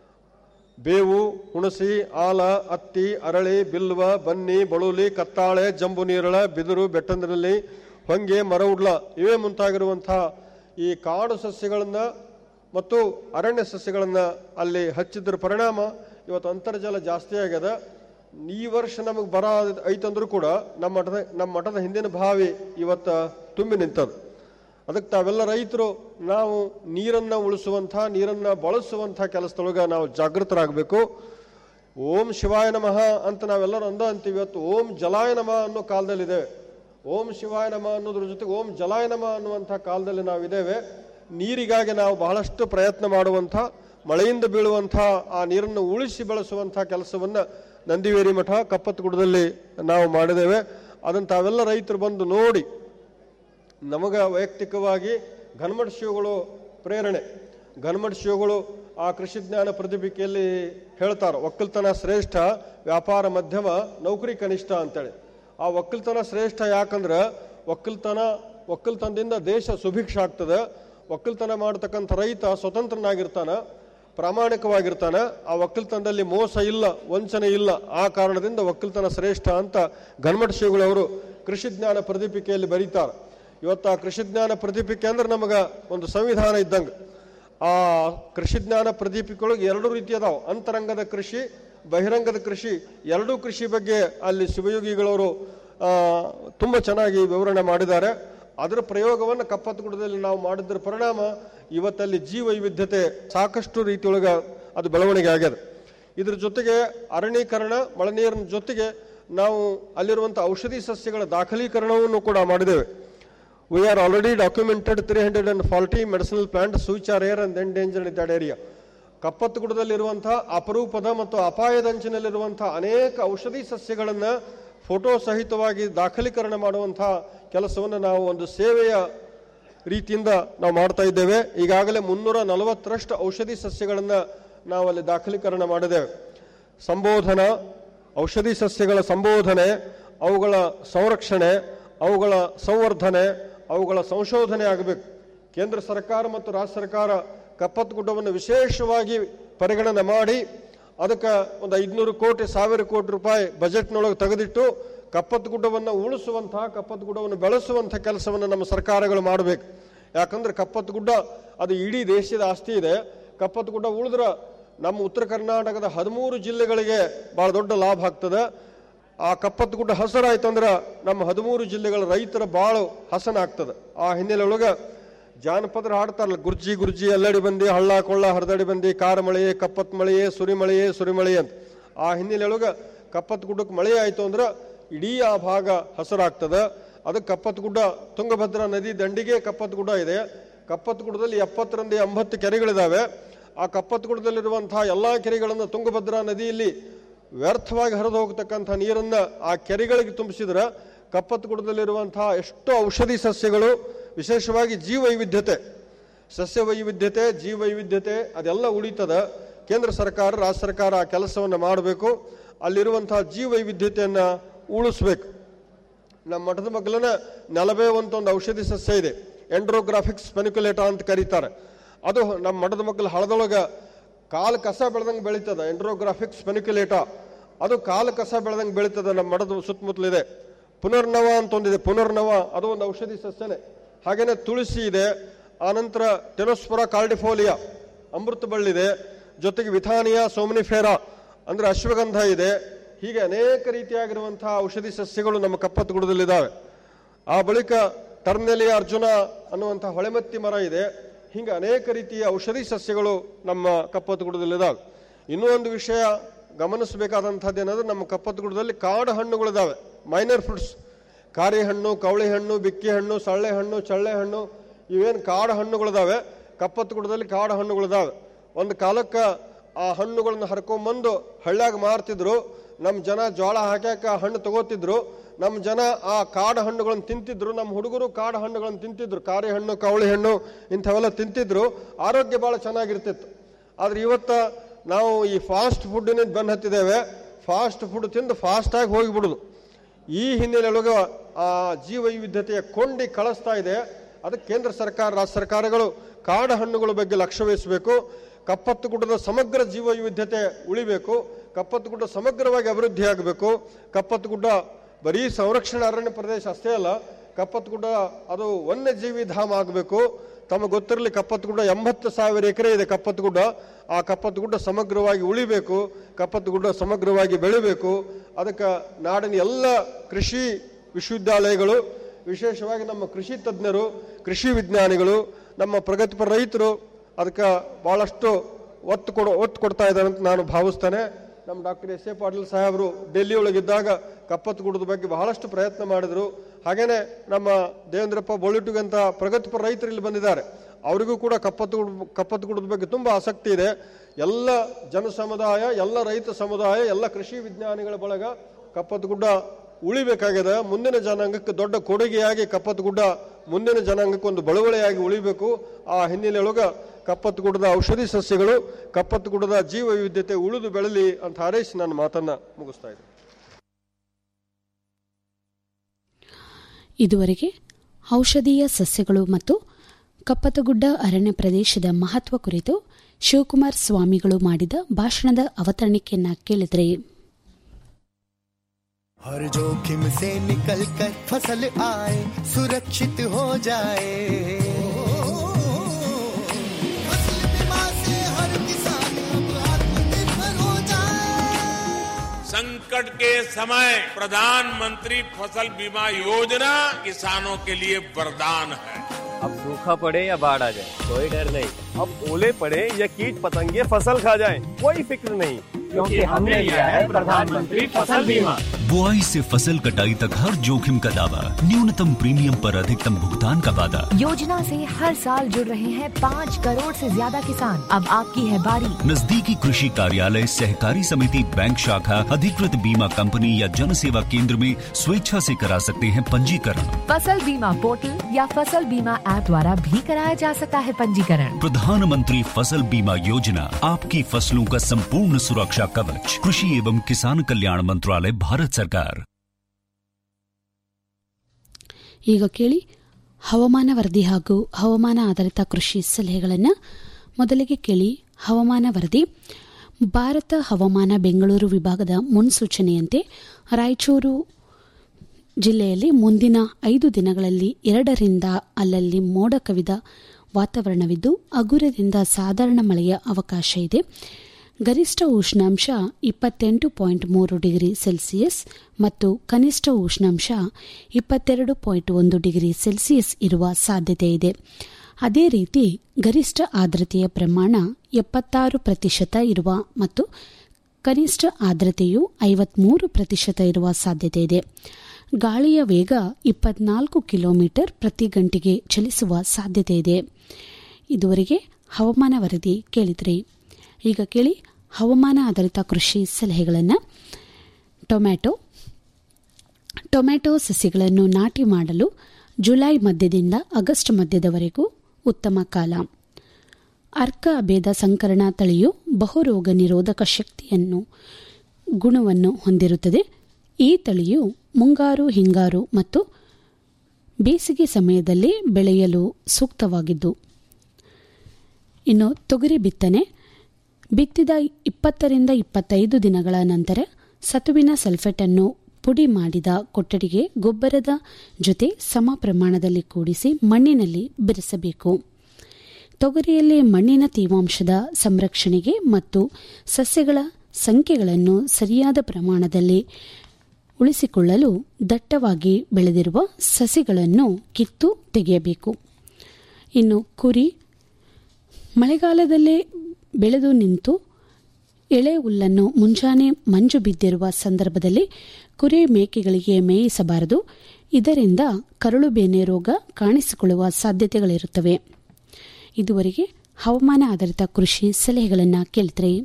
H: ಬೇವು ಹುಣಸಿ ಆಲ ಅತ್ತಿ ಅರಳಿ ಬಿಲ್ವ ಬನ್ನಿ ಬಳುಲಿ ಕತ್ತಾಳೆ ಜಂಬು ನೀರಳ ಬಿದಿರು ಬೆಟ್ಟಂದಿರಲ್ಲಿ ಹೊಂಗೆ ಮರವುಡ್ಲ ಇವೇ ಮುಂತಾಗಿರುವಂತಹ ಈ ಕಾಡು ಸಸ್ಯಗಳನ್ನು ಮತ್ತು ಅರಣ್ಯ ಸಸ್ಯಗಳನ್ನು ಅಲ್ಲಿ ಹಚ್ಚಿದ್ರ ಪರಿಣಾಮ ಇವತ್ತು ಅಂತರ್ಜಲ ಜಾಸ್ತಿ ಆಗ್ಯದ ಈ ವರ್ಷ ನಮಗೆ ಬರ ಐತಂದ್ರೂ ಕೂಡ ನಮ್ಮ ಮಠದ ನಮ್ಮ ಮಠದ ಹಿಂದಿನ ಬಾವಿ ಇವತ್ತು ತುಂಬಿ ನಿಂತದು ಅದಕ್ಕೆ ತಾವೆಲ್ಲ ರೈತರು ನಾವು ನೀರನ್ನು ಉಳಿಸುವಂಥ ನೀರನ್ನು ಬಳಸುವಂಥ ಕೆಲಸದೊಳಗೆ ನಾವು ಜಾಗೃತರಾಗಬೇಕು ಓಂ ಶಿವಾಯ ನಮಃ ಅಂತ ನಾವೆಲ್ಲರೂ ಅಂದ ಅಂತೀವಿ ಇವತ್ತು ಓಂ ಜಲಾಯ ನಮಃ ಅನ್ನೋ ಕಾಲದಲ್ಲಿದ್ದೇವೆ ಓಂ ಶಿವಾಯ ನಮಃ ಅನ್ನೋದ್ರ ಜೊತೆಗೆ ಓಂ ಜಲಾಯ ನಮಃ ಅನ್ನುವಂಥ ಕಾಲದಲ್ಲಿ ನಾವಿದ್ದೇವೆ ನೀರಿಗಾಗಿ ನಾವು ಬಹಳಷ್ಟು ಪ್ರಯತ್ನ ಮಾಡುವಂಥ ಮಳೆಯಿಂದ ಬೀಳುವಂಥ ಆ ನೀರನ್ನು ಉಳಿಸಿ ಬಳಸುವಂಥ ಕೆಲಸವನ್ನು ನಂದಿವೇರಿ ಮಠ ಕಪ್ಪತ್ತಗುಡದಲ್ಲಿ ನಾವು ಮಾಡಿದ್ದೇವೆ ಅದನ್ನು ತಾವೆಲ್ಲ ರೈತರು ಬಂದು ನೋಡಿ ನಮಗ ವೈಯಕ್ತಿಕವಾಗಿ ಘನಮಠ ಶಿವಗಳು ಪ್ರೇರಣೆ ಘನಮಠ ಶಿವಗಳು ಆ ಕೃಷಿ ಜ್ಞಾನ ಪ್ರತಿಭಿಕೆಯಲ್ಲಿ ಹೇಳ್ತಾರೆ ಒಕ್ಕಲ್ತನ ಶ್ರೇಷ್ಠ ವ್ಯಾಪಾರ ಮಧ್ಯಮ ನೌಕರಿ ಕನಿಷ್ಠ ಅಂತೇಳಿ ಆ ಒಕ್ಕಲ್ತನ ಶ್ರೇಷ್ಠ ಯಾಕಂದ್ರೆ ಒಕ್ಕಲ್ತನ ಒಕ್ಕಲ್ತನದಿಂದ ದೇಶ ಸುಭಿಕ್ಷ ಆಗ್ತದೆ ಒಕ್ಕಲ್ತನ ಮಾಡತಕ್ಕಂಥ ರೈತ ಸ್ವತಂತ್ರನಾಗಿರ್ತಾನ ಪ್ರಾಮಾಣಿಕವಾಗಿರ್ತಾನೆ ಆ ಒಕ್ಕಲ್ತನದಲ್ಲಿ ಮೋಸ ಇಲ್ಲ ವಂಚನೆ ಇಲ್ಲ ಆ ಕಾರಣದಿಂದ ಒಕ್ಕಲ್ತನ ಶ್ರೇಷ್ಠ ಅಂತ ಘನಮಠ ಶಿವಗಳವರು ಕೃಷಿ ಜ್ಞಾನ ಪ್ರದೀಪಿಕೆಯಲ್ಲಿ ಬರೀತಾರೆ ಇವತ್ತು ಆ ಕೃಷಿ ಜ್ಞಾನ ಪ್ರದೀಪಿಕೆ ಅಂದ್ರೆ ನಮಗೆ ಒಂದು ಸಂವಿಧಾನ ಇದ್ದಂಗೆ ಆ ಕೃಷಿ ಜ್ಞಾನ ಪ್ರದೀಪಿಕೆಯೊಳಗೆ ಎರಡು ರೀತಿ ಅದಾವ ಅಂತರಂಗದ ಕೃಷಿ ಬಹಿರಂಗದ ಕೃಷಿ ಎರಡೂ ಕೃಷಿ ಬಗ್ಗೆ ಅಲ್ಲಿ ಶಿವಯೋಗಿಗಳವರು ಆ, ತುಂಬ ಚೆನ್ನಾಗಿ ವಿವರಣೆ ಮಾಡಿದ್ದಾರೆ ಅದರ ಪ್ರಯೋಗವನ್ನು ಕಪ್ಪತ್ತಗುಡದಲ್ಲಿ ನಾವು ಮಾಡಿದ್ರ ಪರಿಣಾಮ ಇವತ್ತಲ್ಲಿ ಜೀವ ವೈವಿಧ್ಯತೆ ಸಾಕಷ್ಟು ರೀತಿಯೊಳಗ ಅದು ಬೆಳವಣಿಗೆ ಆಗ್ಯದ ಇದ್ರ ಜೊತೆಗೆ ಅರಣ್ಯೀಕರಣ ಮಳೆ ನೀರಿನ ಜೊತೆಗೆ ನಾವು ಅಲ್ಲಿರುವಂಥ ಔಷಧಿ ಸಸ್ಯಗಳ ದಾಖಲೀಕರಣವನ್ನು ಕೂಡ ಮಾಡಿದ್ದೇವೆ we are already documented three hundred and forty medicinal plant which are rare and endangered in that area ಕಪ್ಪತ್ತುಗುಡದಲ್ಲಿರುವಂತಹ ಅಪರೂಪದ ಮತ್ತು ಅಪಾಯದಂಚಿನಲ್ಲಿರುವಂತಹ ಅನೇಕ ಔಷಧಿ ಸಸ್ಯಗಳನ್ನು ಫೋಟೋ ಸಹಿತವಾಗಿ ದಾಖಲೀಕರಣ ಮಾಡುವಂತಹ ಕೆಲಸವನ್ನು ನಾವು ಒಂದು ಸೇವೆಯ ರೀತಿಯಿಂದ ನಾವು ಮಾಡ್ತಾ ಇದ್ದೇವೆ ಈಗಾಗಲೇ ಮುನ್ನೂರ ನಲವತ್ತರಷ್ಟು ಔಷಧಿ ಸಸ್ಯಗಳನ್ನು ನಾವು ಅಲ್ಲಿ ದಾಖಲೀಕರಣ ಮಾಡಿದ್ದೇವೆ ಸಂಬೋಧನ ಔಷಧಿ ಸಸ್ಯಗಳ ಸಂಬೋಧನೆ ಅವುಗಳ ಸಂರಕ್ಷಣೆ ಅವುಗಳ ಸಂವರ್ಧನೆ ಅವುಗಳ ಸಂಶೋಧನೆ ಆಗಬೇಕು ಕೇಂದ್ರ ಸರ್ಕಾರ ಮತ್ತು ರಾಜ್ಯ ಸರ್ಕಾರ ಕಪ್ಪತ್ತು ಗುಡ್ಡವನ್ನು ವಿಶೇಷವಾಗಿ ಪರಿಗಣನೆ ಮಾಡಿ ಅದಕ್ಕೆ ಒಂದು ಐದುನೂರು ಕೋಟಿ ಸಾವಿರ ಕೋಟಿ ರೂಪಾಯಿ ಬಜೆಟ್ನೊಳಗೆ ತೆಗೆದಿಟ್ಟು ಕಪ್ಪತ್ತು ಗುಡ್ಡವನ್ನು ಉಳಿಸುವಂತಹ ಕಪ್ಪತ್ತು ಗುಡ್ಡವನ್ನು ಬೆಳೆಸುವಂಥ ಕೆಲಸವನ್ನು ನಮ್ಮ ಸರ್ಕಾರಗಳು ಮಾಡಬೇಕು ಯಾಕಂದ್ರೆ ಕಪ್ಪತ್ತು ಗುಡ್ಡ ಅದು ಇಡೀ ದೇಶದ ಆಸ್ತಿ ಇದೆ ಕಪ್ಪತ್ತು ಗುಡ್ಡ ಉಳಿದ್ರೆ ನಮ್ಮ ಉತ್ತರ ಕರ್ನಾಟಕದ ಹದಿಮೂರು ಜಿಲ್ಲೆಗಳಿಗೆ ಭಾಳ ದೊಡ್ಡ ಲಾಭ ಆಗ್ತದೆ ಆ ಕಪ್ಪತ್ತು ಗುಡ್ಡ ಹಸರಾಯ್ತು ಅಂದ್ರೆ ನಮ್ಮ ಹದಿಮೂರು ಜಿಲ್ಲೆಗಳ ರೈತರ ಬಾಳು ಹಸನಾಗ್ತದೆ ಆ ಹಿನ್ನೆಲೆ ಒಳಗೆ ಜಾನಪದರ ಹಾಡ್ತಾರಲ್ಲ ಗುರ್ಜಿ ಗುರ್ಜಿ ಎಲ್ಲಡಿ ಬಂದಿ ಹಳ್ಳ ಕೊಳ್ಳ ಹರಿದಡಿ ಬಂದಿ ಕಾರ ಮಳೆಯೇ ಕಪ್ಪತ್ ಮಳೆಯೇ ಸುರಿಮಳೆಯೇ ಸುರಿಮಳೆಯೇ ಅಂತ ಆ ಹಿನ್ನೆಲೆ ಒಳಗೆ ಕಪ್ಪತ್ ಗುಡ್ಡಕ್ಕೆ ಮಳೆ ಆಯಿತು ಅಂದ್ರೆ ಇಡೀ ಆ ಭಾಗ ಹಸರಾಗ್ತದೆ ಅದಕ್ಕೆ ಕಪ್ಪತ್ ಗುಡ್ಡ ತುಂಗಭದ್ರಾ ನದಿ ದಂಡಿಗೆ ಕಪ್ಪತ್ ಗುಡ್ಡ ಇದೆ ಕಪ್ಪತ್ ಗುಡ್ಡದಲ್ಲಿ ಎಪ್ಪತ್ತರಿಂದ ಎಂಬತ್ತು ಕೆರೆಗಳಿದಾವೆ ಆ ಕಪ್ಪತ್ ಗುಡ್ಡದಲ್ಲಿರುವಂತಹ ಎಲ್ಲ ಕೆರೆಗಳನ್ನು ತುಂಗಭದ್ರಾ ನದಿಯಲ್ಲಿ ವ್ಯರ್ಥವಾಗಿ ಹರಿದು ಹೋಗ್ತಕ್ಕಂಥ ನೀರನ್ನು ಆ ಕೆರೆಗಳಿಗೆ ತುಂಬಿಸಿದ್ರೆ ಕಪ್ಪತ್ತು ಗುಡ್ಡದಲ್ಲಿರುವಂತಹ ಎಷ್ಟೋ ಔಷಧಿ ಸಸ್ಯಗಳು ವಿಶೇಷವಾಗಿ ಜೀವ ವೈವಿಧ್ಯತೆ ಸಸ್ಯ ವೈವಿಧ್ಯತೆ ಜೀವ ವೈವಿಧ್ಯತೆ ಅದೆಲ್ಲ ಉಳಿತದ ಕೇಂದ್ರ ಸರ್ಕಾರ ರಾಜ್ಯ ಸರ್ಕಾರ ಆ ಕೆಲಸವನ್ನು ಮಾಡಬೇಕು ಅಲ್ಲಿರುವಂತಹ ಜೀವ ವೈವಿಧ್ಯತೆಯನ್ನು ಉಳಿಸ್ಬೇಕು ನಮ್ಮ ಮಠದ ಮಗ್ಲನ ನೆಲಬೇ ಅಂತ ಒಂದು ಔಷಧಿ ಸಸ್ಯ ಇದೆ ಎಂಡ್ರೋಗ್ರಾಫಿಕ್ಸ್ ಪೆನಿಕ್ಯುಲೇಟಾ ಅಂತ ಕರೀತಾರೆ ಅದು ನಮ್ಮ ಮಠದ ಮಗ್ಲ ಹಳದೊಳಗ ಕಾಲು ಕಸ ಬೆಳೆದಂಗೆ ಬೆಳೀತದ ಎಂಡ್ರೋಗ್ರಾಫಿಕ್ಸ್ ಪೆನಿಕ್ಯುಲೇಟಾ ಅದು ಕಾಲು ಕಸ ಬೆಳೆದಂಗೆ ಬೆಳೀತದ ನಮ್ಮ ಮಠದ ಸುತ್ತಮುತ್ತಲಿದೆ ಪುನರ್ನವ ಅಂತ ಒಂದಿದೆ ಪುನರ್ನವ ಅದು ಒಂದು ಔಷಧಿ ಸಸ್ಯನೇ ಹಾಗೇನೆ ತುಳಸಿ ಇದೆ ಆನಂತರ ಟೆನೋಸ್ಪುರ ಕಾರ್ಡಿಫೋಲಿಯಾ ಅಮೃತ ಬಳ್ಳಿದೆ ಜೊತೆಗೆ ವಿಥಾನಿಯಾ ಸೋಮನಿಫೇರಾ ಅಂದ್ರೆ ಅಶ್ವಗಂಧ ಇದೆ ಹೀಗೆ ಅನೇಕ ರೀತಿಯಾಗಿರುವಂತಹ ಔಷಧಿ ಸಸ್ಯಗಳು ನಮ್ಮ ಕಪ್ಪತ್ತು ಗುಡದಲ್ಲಿದ್ದಾವೆ ಆ ಬಳಿಕ ಟರ್ನೆಲಿಯ ಅರ್ಜುನ ಅನ್ನುವಂತಹ ಹೊಳೆಮತ್ತಿ ಮರ ಇದೆ ಹಿಂಗೆ ಅನೇಕ ರೀತಿಯ ಔಷಧಿ ಸಸ್ಯಗಳು ನಮ್ಮ ಕಪ್ಪತ್ತು ಗುಡದಲ್ಲಿದ್ದಾವೆ ಇನ್ನೂ ಒಂದು ವಿಷಯ ಗಮನಿಸಬೇಕಾದಂಥದ್ದು ಏನಂದ್ರೆ ನಮ್ಮ ಕಪ್ಪತ್ತು ಗುಡದಲ್ಲಿ ಕಾಡು ಹಣ್ಣುಗಳಿದ್ದಾವೆ ಮೈನರ್ ಫ್ರೂಟ್ಸ್ ಕಾರಿ ಹಣ್ಣು ಕವಳಿ ಹಣ್ಣು ಬಿಕ್ಕಿ ಹಣ್ಣು ಸಳ್ಳೆ ಹಣ್ಣು ಚಳ್ಳೆ ಹಣ್ಣು ಇವೇನು ಕಾಡು ಹಣ್ಣುಗಳಿದಾವೆ ಕಪ್ಪತ್ತು ಗುಡದಲ್ಲಿ ಕಾಡು ಹಣ್ಣುಗಳಿದಾವೆ ಒಂದು ಕಾಲಕ್ಕೆ ಆ ಹಣ್ಣುಗಳನ್ನ ಹರ್ಕೊಂಬಂದು ಹಳ್ಳ್ಯಾಗ ಮಾರ್ತಿದ್ರು ನಮ್ಮ ಜನ ಜೋಳ ಹಾಕ್ಯಾಕ ಹಣ್ಣು ತಗೋತಿದ್ರು ನಮ್ಮ ಜನ ಆ ಕಾಡು ಹಣ್ಣುಗಳನ್ನು ತಿಂತಿದ್ರು ನಮ್ಮ ಹುಡುಗರು ಕಾಡು ಹಣ್ಣುಗಳನ್ನು ತಿಂತಿದ್ರು ಕಾರಿ ಹಣ್ಣು ಕವಳಿ ಹಣ್ಣು ಇಂಥವೆಲ್ಲ ತಿಂತಿದ್ರು ಆರೋಗ್ಯ ಭಾಳ ಚೆನ್ನಾಗಿರ್ತಿತ್ತು ಆದ್ರೆ ಇವತ್ತ ನಾವು ಈ ಫಾಸ್ಟ್ ಫುಡ್ಡಿನಿಂದ ಬೆನ್ನು ಹತ್ತಿದ್ದೇವೆ ಫಾಸ್ಟ್ ಫುಡ್ ತಿಂದು ಫಾಸ್ಟಾಗಿ ಹೋಗಿಬಿಡುದು ಈ ಹಿನ್ನೆಲೆಯೊಳಗೆ ಆ ಜೀವ ವೈವಿಧ್ಯತೆಯ ಕೊಂಡಿ ಕಳಿಸ್ತಾ ಇದೆ ಅದಕ್ಕೆ ಕೇಂದ್ರ ಸರ್ಕಾರ ರಾಜ್ಯ ಸರ್ಕಾರಗಳು ಕಾಡು ಹಣ್ಣುಗಳ ಬಗ್ಗೆ ಲಕ್ಷ್ಯ ವಹಿಸಬೇಕು ಕಪ್ಪತ್ತು ಗುಡ್ಡದ ಸಮಗ್ರ ಜೀವ ವೈವಿಧ್ಯತೆ ಉಳಿಬೇಕು ಕಪ್ಪತ್ತು ಗುಡ್ಡ ಸಮಗ್ರವಾಗಿ ಅಭಿವೃದ್ಧಿ ಆಗಬೇಕು ಕಪ್ಪತ್ತು ಗುಡ್ಡ ಬರೀ ಸಂರಕ್ಷಣಾ ಅರಣ್ಯ ಪ್ರದೇಶ ಅಷ್ಟೇ ಅಲ್ಲ ಕಪ್ಪತ್ತು ಗುಡ್ಡ ಅದು ವನ್ಯಜೀವಿ ಧಾಮ ಆಗಬೇಕು ತಮಗೆ ಗೊತ್ತಿರಲಿ ಕಪ್ಪತ್ತು ಗುಡ್ಡ ಎಂಬತ್ತು ಸಾವಿರ ಎಕರೆ ಇದೆ ಕಪ್ಪತ್ತು ಗುಡ್ಡ ಆ ಕಪ್ಪತ್ತು ಗುಡ್ಡ ಸಮಗ್ರವಾಗಿ ಉಳಿಬೇಕು ಕಪ್ಪತ್ತು ಗುಡ್ಡ ಸಮಗ್ರವಾಗಿ ಬೆಳಿಬೇಕು ಅದಕ್ಕೆ ನಾಡಿನ ಎಲ್ಲ ಕೃಷಿ ವಿಶ್ವವಿದ್ಯಾಲಯಗಳು ವಿಶೇಷವಾಗಿ ನಮ್ಮ ಕೃಷಿ ತಜ್ಞರು ಕೃಷಿ ವಿಜ್ಞಾನಿಗಳು ನಮ್ಮ ಪ್ರಗತಿಪರ ರೈತರು ಅದಕ್ಕೆ ಭಾಳಷ್ಟು ಒತ್ತು ಕೊಡು ಒತ್ತು ಕೊಡ್ತಾ ಇದ್ದಾರೆ ಅಂತ ನಾನು ಭಾವಿಸ್ತೇನೆ ನಮ್ಮ ಡಾಕ್ಟರ್ ಎಸ್ ಎ ಪಾಟೀಲ್ ಸಾಹೇಬರು ಡೆಲ್ಲಿ ಒಳಗಿದ್ದಾಗ ಕಪ್ಪತ್ತು ಗುಡ್ಡದ ಬಗ್ಗೆ ಬಹಳಷ್ಟು ಪ್ರಯತ್ನ ಮಾಡಿದರು ಹಾಗೇನೆ ನಮ್ಮ ದೇವೇಂದ್ರಪ್ಪ ಬೊಳಿಟುಗಂತ ಪ್ರಗತಿಪರ ರೈತರು ಇಲ್ಲಿ ಬಂದಿದ್ದಾರೆ ಅವರಿಗೂ ಕೂಡ ಕಪ್ಪತ್ತು ಗುಡ್ ಕಪ್ಪತ್ತು ಗುಡ್ಡದ ಬಗ್ಗೆ ತುಂಬ ಆಸಕ್ತಿ ಇದೆ ಎಲ್ಲ ಜನ ಸಮುದಾಯ ಎಲ್ಲ ರೈತ ಸಮುದಾಯ ಎಲ್ಲ ಕೃಷಿ ವಿಜ್ಞಾನಿಗಳ ಬಳಗ ಕಪ್ಪತ್ತು ಗುಡ್ಡ ಉಳಿಬೇಕಾಗಿದೆ ಮುಂದಿನ ಜನಾಂಗಕ್ಕೆ ದೊಡ್ಡ ಕೊಡುಗೆಯಾಗಿ ಕಪ್ಪತ್ತು ಗುಡ್ಡ ಮುಂದಿನ ಜನಾಂಗಕ್ಕೆ ಒಂದು ಬಳುವಳಿಯಾಗಿ ಉಳಿಬೇಕು ಆ ಹಿನ್ನೆಲೆಯೊಳಗ ಕಪ್ಪತ್ತು ಗುಡ್ಡದ ಔಷಧಿ ಸಸ್ಯಗಳು ಕಪ್ಪತ್ತು ಗುಡ್ಡದ ಜೀವ ವೈವಿಧ್ಯತೆ ಉಳಿದು ಬೆಳಲಿ ಅಂತ ಹಾರೈಸಿ ನನ್ನ ಮಾತನ್ನ ಮುಗಿಸ್ತಾ ಇದ್ದೀನಿ
B: ಇದುವರೆಗೆ ಔಷಧೀಯ ಸಸ್ಯಗಳು ಮತ್ತು ಕಪ್ಪತಗುಡ್ಡ ಅರಣ್ಯ ಪ್ರದೇಶದ ಮಹತ್ವ ಕುರಿತು ಶಿವಕುಮಾರ್ ಸ್ವಾಮಿಗಳು ಮಾಡಿದ ಭಾಷಣದ ಅವತರಣಿಕೆಯನ್ನ ಕೇಳಿದರೆ
F: हर जोखिम से निकल कर फसल आए सुरक्षित हो जाए फसल बीमा से हर किसान अब आत्मनिर्भर हो जाए
I: संकट के समय प्रधानमंत्री फसल बीमा योजना किसानों के लिए वरदान है
J: अब सूखा पड़े या बाढ़ आ जाए कोई डर नहीं अब ओले पड़े या कीट पतंगे फसल खा जाए कोई फिक्र नहीं क्योंकि हमने लिया है प्रधानमंत्री फसल बीमा
K: बुआई से फसल कटाई तक हर जोखिम का दावा न्यूनतम प्रीमियम पर अधिकतम भुगतान का वादा
L: योजना से हर साल जुड़ रहे हैं पाँच करोड़ से ज्यादा किसान अब आपकी है बारी
K: नजदीकी कृषि कार्यालय सहकारी समिति बैंक शाखा अधिकृत बीमा कंपनी या जन सेवा केंद्र में स्वेच्छा से करा सकते हैं पंजीकरण
L: फसल बीमा पोर्टल या फसल बीमा ऐप द्वारा भी कराया जा सकता है पंजीकरण
K: प्रधानमंत्री फसल बीमा योजना आपकी फसलों का संपूर्ण सुरक्षा कवच कृषि एवं किसान कल्याण मंत्रालय भारत सरकार
B: ಈಗ ಕೇಳಿ ಹವಾಮಾನ ವರದಿ ಹಾಗೂ ಹವಾಮಾನ ಆಧಾರಿತ ಕೃಷಿ ಸಲಹೆಗಳನ್ನು ಮೊದಲಿಗೆ ಕೇಳಿ ಹವಾಮಾನ ವರದಿ ಭಾರತ ಹವಾಮಾನ ಬೆಂಗಳೂರು ವಿಭಾಗದ ಮುನ್ಸೂಚನೆಯಂತೆ ರಾಯಚೂರು ಜಿಲ್ಲೆಯಲ್ಲಿ ಮುಂದಿನ ಐದು ದಿನಗಳಲ್ಲಿ ಎರಡರಿಂದ ಅಲ್ಲಲ್ಲಿ ಮೋಡ ಕವಿದ ವಾತಾವರಣವಿದ್ದು ಹಗುರದಿಂದ ಸಾಧಾರಣ ಮಳೆಯ ಅವಕಾಶ ಇದೆ ಗರಿಷ್ಠ ಉಷ್ಣಾಂಶ ಇಪ್ಪತ್ತೆಂಟು ಪಾಯಿಂಟ್ ಮೂರು ಡಿಗ್ರಿ ಸೆಲ್ಸಿಯಸ್ ಮತ್ತು ಕನಿಷ್ಠ ಉಷ್ಣಾಂಶ ಇಪ್ಪತ್ತೆರಡು ಪಾಯಿಂಟ್ ಒಂದು ಡಿಗ್ರಿ ಸೆಲ್ಸಿಯಸ್ ಇರುವ ಸಾಧ್ಯತೆ ಇದೆ ಅದೇ ರೀತಿ ಗರಿಷ್ಠ ಆರ್ದ್ರತೆಯ ಪ್ರಮಾಣ ಎಪ್ಪತ್ತಾರು ಪ್ರತಿಶತ ಇರುವ ಮತ್ತು ಕನಿಷ್ಠ ಆರ್ದ್ರತೆಯು ಐವತ್ಮೂರು ಪ್ರತಿಶತ ಇರುವ ಸಾಧ್ಯತೆ ಇದೆ ಗಾಳಿಯ ವೇಗ ಇಪ್ಪತ್ನಾಲ್ಕು ಕಿಲೋಮೀಟರ್ ಪ್ರತಿ ಗಂಟೆಗೆ ಚಲಿಸುವ ಸಾಧ್ಯತೆ ಇದೆ ಇದುವರೆಗೆ ಹವಾಮಾನ ವರದಿ ಕೇಳಿದ್ರಿ ಈಗ ಕೇಳಿ ಹವಾಮಾನ ಆಧಾರಿತ ಕೃಷಿ ಸಲಹೆಗಳನ್ನು ಟೊಮ್ಯಾಟೊ ಟೊಮ್ಯಾಟೊ ಸಸಿಗಳನ್ನು ನಾಟಿ ಮಾಡಲು ಜುಲೈ ಮಧ್ಯದಿಂದ ಆಗಸ್ಟ್ ಮಧ್ಯದವರೆಗೂ ಉತ್ತಮ ಕಾಲ ಅರ್ಕ ಅಭೇದ ಸಂಕರಣ ತಳಿಯು ಬಹುರೋಗ ನಿರೋಧಕ ಶಕ್ತಿಯನ್ನು ಗುಣವನ್ನು ಹೊಂದಿರುತ್ತದೆ ಈ ತಳಿಯು ಮುಂಗಾರು ಹಿಂಗಾರು ಮತ್ತು ಬೇಸಿಗೆ ಸಮಯದಲ್ಲಿ ಬೆಳೆಯಲು ಸೂಕ್ತವಾಗಿದ್ದು ಇನ್ನು ತೊಗರಿ ಬಿತ್ತನೆ ಬಿತ್ತಿದ ಇಪ್ಪತ್ತರಿಂದ ಇಪ್ಪತ್ತೈದು ದಿನಗಳ ನಂತರ ಸತುವಿನ ಸಲ್ಫೇಟ್ ಅನ್ನು ಪುಡಿ ಮಾಡಿದ ಕೊಠಡಿಗೆ ಗೊಬ್ಬರದ ಜೊತೆ ಸಮ ಪ್ರಮಾಣದಲ್ಲಿ ಕೂಡಿಸಿ ಮಣ್ಣಿನಲ್ಲಿ ಬೆರೆಸಬೇಕು ತೊಗರಿಯಲ್ಲಿ ಮಣ್ಣಿನ ತೇವಾಂಶದ ಸಂರಕ್ಷಣೆಗೆ ಮತ್ತು ಸಸ್ಯಗಳ ಸಂಖ್ಯೆಗಳನ್ನು ಸರಿಯಾದ ಪ್ರಮಾಣದಲ್ಲಿ ಉಳಿಸಿಕೊಳ್ಳಲು ದಟ್ಟವಾಗಿ ಬೆಳೆದಿರುವ ಸಸಿಗಳನ್ನು ಕಿತ್ತು ತೆಗೆಯಬೇಕು ಇನ್ನು ಕುರಿ ಮಳೆಗಾಲದಲ್ಲೇ ಬೆಳೆದು ನಿಂತು ಎಳೆ ಹುಲ್ಲನ್ನು ಮುಂಜಾನೆ ಮಂಜು ಬಿದ್ದಿರುವ ಸಂದರ್ಭದಲ್ಲಿ ಕುರಿ ಮೇಕೆಗಳಿಗೆ ಮೇಯಿಸಬಾರದು ಇದರಿಂದ ಕರಳು ಬೇನೆ ರೋಗ ಕಾಣಿಸಿಕೊಳ್ಳುವ ಸಾಧ್ಯತೆಗಳಿರುತ್ತವೆ ಇದುವರೆಗೆ ಹವಾಮಾನ ಆಧಾರಿತ ಕೃಷಿ ಸಲಹೆಗಳನ್ನು ಕೇಳಿದ್ರಿ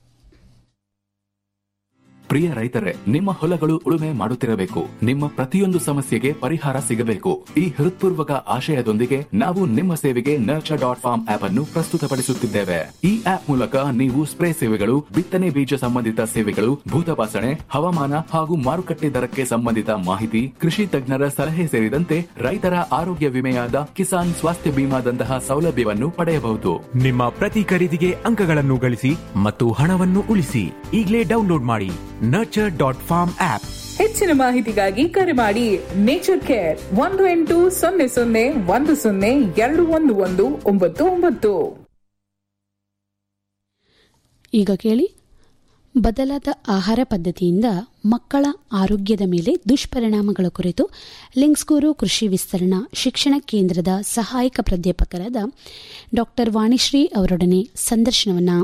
M: ಪ್ರಿಯ ರೈತರೇ ನಿಮ್ಮ ಹೊಲಗಳು ಉಳುಮೆ ಮಾಡುತ್ತಿರಬೇಕು ನಿಮ್ಮ ಪ್ರತಿಯೊಂದು ಸಮಸ್ಯೆಗೆ ಪರಿಹಾರ ಸಿಗಬೇಕು ಈ ಹೃತ್ಪೂರ್ವಕ ಆಶಯದೊಂದಿಗೆ ನಾವು ನಿಮ್ಮ ಸೇವೆಗೆ ನರ್ಚರ್ ಡಾಟ್ ಫಾರ್ಮ್ ಆಪ್ ಅನ್ನು ಪ್ರಸ್ತುತಪಡಿಸುತ್ತಿದ್ದೇವೆ ಈ ಆಪ್ ಮೂಲಕ ನೀವು ಸ್ಪ್ರೇ ಸೇವೆಗಳು ಬಿತ್ತನೆ ಬೀಜ ಸಂಬಂಧಿತ ಸೇವೆಗಳು ಭೂತಪಾಸಣೆ ಹವಾಮಾನ ಹಾಗೂ ಮಾರುಕಟ್ಟೆ ದರಕ್ಕೆ ಸಂಬಂಧಿತ ಮಾಹಿತಿ ಕೃಷಿ ತಜ್ಞರ ಸಲಹೆ ಸೇರಿದಂತೆ ರೈತರ ಆರೋಗ್ಯ ವಿಮೆಯಾದ ಕಿಸಾನ್ ಸ್ವಾಸ್ಥ್ಯ ಬಿಮಾದಂತಹ ಸೌಲಭ್ಯವನ್ನು ಪಡೆಯಬಹುದು
N: ನಿಮ್ಮ ಪ್ರತಿ ಖರೀದಿಗೆ ಅಂಕಗಳನ್ನು ಗಳಿಸಿ ಮತ್ತು ಹಣವನ್ನು ಉಳಿಸಿ ಈಗಲೇ ಡೌನ್ಲೋಡ್ ಮಾಡಿ ನರ್ಚರ್ ಡಾಟ್ ಫಾರ್ಮ್ ಆಪ್
O: ಹೆಚ್ಚಿನ ಮಾಹಿತಿಗಾಗಿ ಕರೆ ಮಾಡಿ ನೇಚರ್ ಕೇರ್ ಒಂದು ಎಂಟು ಸೊನ್ನೆ ಸೊನ್ನೆ ಒಂದು ಸೊನ್ನೆ ಎರಡು ಒಂದು ಒಂದು ಒಂಬತ್ತು ಒಂಬತ್ತು
B: ಈಗ ಕೇಳಿ ಬದಲಾದ ಆಹಾರ ಪದ್ಧತಿಯಿಂದ ಮಕ್ಕಳ ಆರೋಗ್ಯದ ಮೇಲೆ ದುಷ್ಪರಿಣಾಮಗಳ ಕುರಿತು ಲಿಂಗ್ಸ್ಗೂರು ಕೃಷಿ ವಿಸ್ತರಣಾ ಶಿಕ್ಷಣ ಕೇಂದ್ರದ ಸಹಾಯಕ ಪ್ರಾಧ್ಯಾಪಕರಾದ ಡಾ ವಾಣಿಶ್ರೀ ಅವರೊಡನೆ ಸಂದರ್ಶನವನ್ನ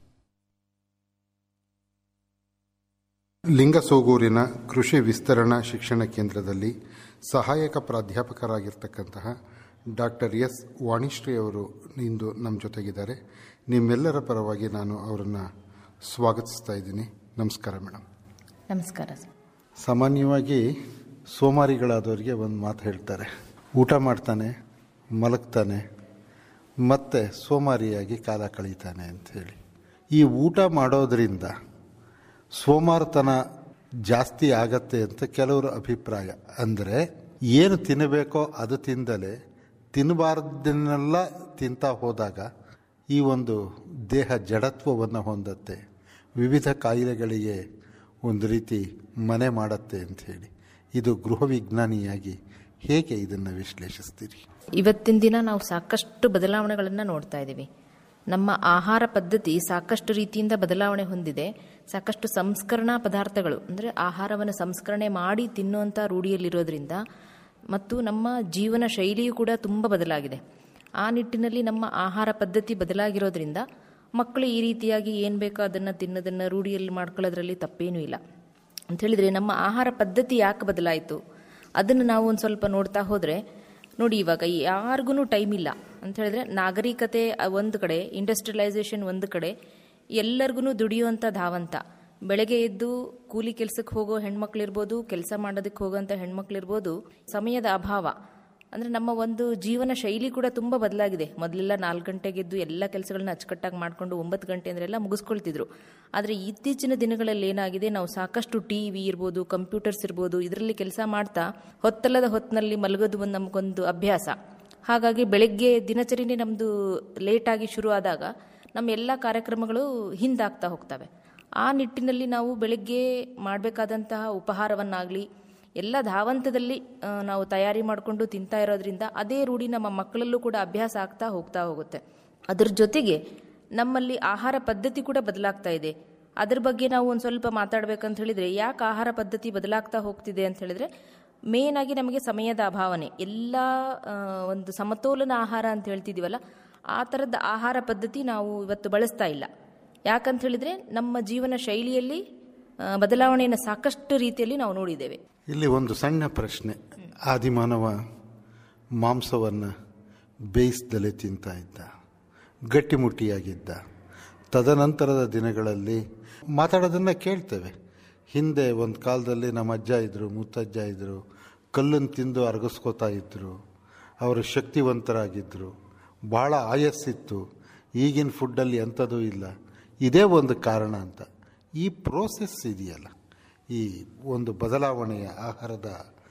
P: ಲಿಂಗಸೋಗೂರಿನ ಕೃಷಿ ವಿಸ್ತರಣಾ ಶಿಕ್ಷಣ ಕೇಂದ್ರದಲ್ಲಿ ಸಹಾಯಕ ಪ್ರಾಧ್ಯಾಪಕರಾಗಿರ್ತಕ್ಕಂತಹ ಡಾಕ್ಟರ್ ಎಸ್ ವಾಣಿಶ್ರೀ ಅವರು ಇಂದು ನಮ್ಮ ಜೊತೆಗಿದ್ದಾರೆ ನಿಮ್ಮೆಲ್ಲರ ಪರವಾಗಿ ನಾನು ಅವರನ್ನು ಸ್ವಾಗತಿಸ್ತಾ ಇದ್ದೀನಿ ನಮಸ್ಕಾರ ಮೇಡಮ್
Q: ನಮಸ್ಕಾರ
P: ಸಾಮಾನ್ಯವಾಗಿ ಸೋಮಾರಿಗಳಾದವರಿಗೆ ಒಂದು ಮಾತು ಹೇಳ್ತಾರೆ ಊಟ ಮಾಡ್ತಾನೆ ಮಲಗ್ತಾನೆ ಮತ್ತೆ ಸೋಮಾರಿಯಾಗಿ ಕಾಲ ಕಳೀತಾನೆ ಅಂಥೇಳಿ ಈ ಊಟ ಮಾಡೋದರಿಂದ ಸೋಮಾರತನ ಜಾಸ್ತಿ ಆಗತ್ತೆ ಅಂತ ಕೆಲವರ ಅಭಿಪ್ರಾಯ ಅಂದರೆ ಏನು ತಿನ್ನಬೇಕೋ ಅದು ತಿಂದಲೇ ತಿನ್ನಬಾರ್ದನ್ನೆಲ್ಲ ತಿಂತಾ ಹೋದಾಗ ಈ ಒಂದು ದೇಹ ಜಡತ್ವವನ್ನು ಹೊಂದತ್ತೆ ವಿವಿಧ ಕಾಯಿಲೆಗಳಿಗೆ ಒಂದು ರೀತಿ ಮನೆ ಮಾಡತ್ತೆ ಅಂಥೇಳಿ ಇದು ಗೃಹ ವಿಜ್ಞಾನಿಯಾಗಿ ಹೇಗೆ ಇದನ್ನು ವಿಶ್ಲೇಷಿಸ್ತೀರಿ
Q: ಇವತ್ತಿನ ದಿನ ನಾವು ಸಾಕಷ್ಟು ಬದಲಾವಣೆಗಳನ್ನು ನೋಡ್ತಾ ಇದ್ದೀವಿ ನಮ್ಮ ಆಹಾರ ಪದ್ಧತಿ ಸಾಕಷ್ಟು ರೀತಿಯಿಂದ ಬದಲಾವಣೆ ಹೊಂದಿದೆ ಸಾಕಷ್ಟು ಸಂಸ್ಕರಣಾ ಪದಾರ್ಥಗಳು ಅಂದರೆ ಆಹಾರವನ್ನು ಸಂಸ್ಕರಣೆ ಮಾಡಿ ತಿನ್ನುವಂಥ ರೂಢಿಯಲ್ಲಿರೋದ್ರಿಂದ ಮತ್ತು ನಮ್ಮ ಜೀವನ ಶೈಲಿಯೂ ಕೂಡ ತುಂಬ ಬದಲಾಗಿದೆ ಆ ನಿಟ್ಟಿನಲ್ಲಿ ನಮ್ಮ ಆಹಾರ ಪದ್ಧತಿ ಬದಲಾಗಿರೋದ್ರಿಂದ ಮಕ್ಕಳು ಈ ರೀತಿಯಾಗಿ ಏನು ಬೇಕೋ ಅದನ್ನು ತಿನ್ನೋದನ್ನು ರೂಢಿಯಲ್ಲಿ ಮಾಡ್ಕೊಳ್ಳೋದ್ರಲ್ಲಿ ತಪ್ಪೇನೂ ಇಲ್ಲ ಅಂತ ಹೇಳಿದರೆ ನಮ್ಮ ಆಹಾರ ಪದ್ಧತಿ ಯಾಕೆ ಬದಲಾಯಿತು ಅದನ್ನು ನಾವು ಒಂದು ಸ್ವಲ್ಪ ನೋಡ್ತಾ ಹೋದರೆ ನೋಡಿ ಇವಾಗ ಯಾರಿಗೂ ಟೈಮ್ ಇಲ್ಲ ಅಂತ ಹೇಳಿದ್ರೆ ನಾಗರಿಕತೆ ಒಂದು ಕಡೆ ಇಂಡಸ್ಟ್ರಿಯಲೈಸೇಷನ್ ಒಂದು ಕಡೆ ಎಲ್ಲರಿಗೂ ದುಡಿಯುವಂಥ ಧಾವಂತ ಬೆಳಗ್ಗೆ ಎದ್ದು ಕೂಲಿ ಕೆಲಸಕ್ಕೆ ಹೋಗೋ ಹೆಣ್ಮಕ್ಳಿರ್ಬೋದು ಕೆಲಸ ಮಾಡೋದಕ್ಕೆ ಹೋಗೋಂಥ ಹೆಣ್ಮಕ್ಳಿರ್ಬೋದು ಸಮಯದ ಅಭಾವ ಅಂದರೆ ನಮ್ಮ ಒಂದು ಜೀವನ ಶೈಲಿ ಕೂಡ ತುಂಬ ಬದಲಾಗಿದೆ ಮೊದಲೆಲ್ಲ ನಾಲ್ಕು ಗಂಟೆಗೆ ಎದ್ದು ಎಲ್ಲ ಕೆಲಸಗಳನ್ನ ಅಚ್ಚುಕಟ್ಟಾಗಿ ಮಾಡಿಕೊಂಡು ಒಂಬತ್ತು ಗಂಟೆ ಅಂದ್ರೆಲ್ಲ ಮುಗಿಸ್ಕೊಳ್ತಿದ್ರು ಆದರೆ ಇತ್ತೀಚಿನ ದಿನಗಳಲ್ಲಿ ಏನಾಗಿದೆ ನಾವು ಸಾಕಷ್ಟು ಟಿ ವಿ ಇರ್ಬೋದು ಕಂಪ್ಯೂಟರ್ಸ್ ಇರ್ಬೋದು ಇದರಲ್ಲಿ ಕೆಲಸ ಮಾಡ್ತಾ ಹೊತ್ತಲ್ಲದ ಹೊತ್ತಿನಲ್ಲಿ ಮಲಗೋದು ಒಂದು ನಮಗೊಂದು ಅಭ್ಯಾಸ ಹಾಗಾಗಿ ಬೆಳಗ್ಗೆ ದಿನಚರಿನೇ ನಮ್ಮದು ಲೇಟಾಗಿ ಶುರು ಆದಾಗ ನಮ್ಮ ಎಲ್ಲ ಕಾರ್ಯಕ್ರಮಗಳು ಹಿಂದಾಗ್ತಾ ಹೋಗ್ತವೆ ಆ ನಿಟ್ಟಿನಲ್ಲಿ ನಾವು ಬೆಳಗ್ಗೆ ಮಾಡಬೇಕಾದಂತಹ ಉಪಹಾರವನ್ನಾಗಲಿ ಎಲ್ಲ ಧಾವಂತದಲ್ಲಿ ಆ, ನಾವು ತಯಾರಿ ಮಾಡಿಕೊಂಡು ತಿಂತಾ ಇರೋದ್ರಿಂದ ಅದೇ ರೂಢಿ ನಮ್ಮ ಮಕ್ಕಳಲ್ಲೂ ಕೂಡ ಅಭ್ಯಾಸ ಆಗ್ತಾ ಹೋಗ್ತಾ ಹೋಗುತ್ತೆ ಅದ್ರ ಜೊತೆಗೆ ನಮ್ಮಲ್ಲಿ ಆಹಾರ ಪದ್ಧತಿ ಕೂಡ ಬದಲಾಗ್ತಾ ಇದೆ ಅದ್ರ ಬಗ್ಗೆ ನಾವು ಒಂದು ಸ್ವಲ್ಪ ಮಾತಾಡ್ಬೇಕಂತ ಹೇಳಿದ್ರೆ ಯಾಕೆ ಆಹಾರ ಪದ್ಧತಿ ಬದಲಾಗ್ತಾ ಹೋಗ್ತಿದೆ ಅಂತ ಹೇಳಿದ್ರೆ ಮೇನ್ ಆಗಿ ನಮಗೆ ಸಮಯದ ಅಭಾವನೆ ಎಲ್ಲ ಆ, ಒಂದು ಸಮತೋಲನ ಆಹಾರ ಅಂತ ಹೇಳ್ತಿದೀವಲ್ಲ ಆ ಥರದ ಆಹಾರ ಪದ್ಧತಿ ನಾವು ಇವತ್ತು ಬಳಸ್ತಾ ಇಲ್ಲ ಯಾಕಂತ ಹೇಳಿದ್ರೆ ನಮ್ಮ ಜೀವನ ಶೈಲಿಯಲ್ಲಿ ಆ, ಬದಲಾವಣೆಯನ್ನು ಸಾಕಷ್ಟು ರೀತಿಯಲ್ಲಿ ನಾವು ನೋಡಿದ್ದೇವೆ
P: ಇಲ್ಲಿ ಒಂದು ಸಣ್ಣ ಪ್ರಶ್ನೆ ಆದಿಮಾನವ ಮಾಂಸವನ್ನು ಬೇಯಿಸ್ದಲೇ ತಿಂತಾ ಇದ್ದ ಗಟ್ಟಿಮುಟ್ಟಿಯಾಗಿದ್ದ ತದನಂತರದ ದಿನಗಳಲ್ಲಿ ಮಾತಾಡೋದನ್ನು ಕೇಳ್ತೇವೆ ಹಿಂದೆ ಒಂದು ಕಾಲದಲ್ಲಿ ನಮ್ಮ ಅಜ್ಜ ಇದ್ದರು ಮುತ್ತಜ್ಜ ಇದ್ದರು ಕಲ್ಲನ್ನು ತಿಂದು ಅರಗಿಸ್ಕೋತಾ ಇದ್ದರು ಅವರು ಶಕ್ತಿವಂತರಾಗಿದ್ದರು ಭಾಳ ಆಯಸ್ಸಿತ್ತು ಈಗಿನ ಫುಡ್ಡಲ್ಲಿ ಎಂಥದೂ ಇಲ್ಲ ಇದೇ ಒಂದು ಕಾರಣ ಅಂತ ಈ ಪ್ರೋಸೆಸ್ ಇದೆಯಲ್ಲ ಈ ಒಂದು ಬದಲಾವಣೆಯ ಆಹಾರದ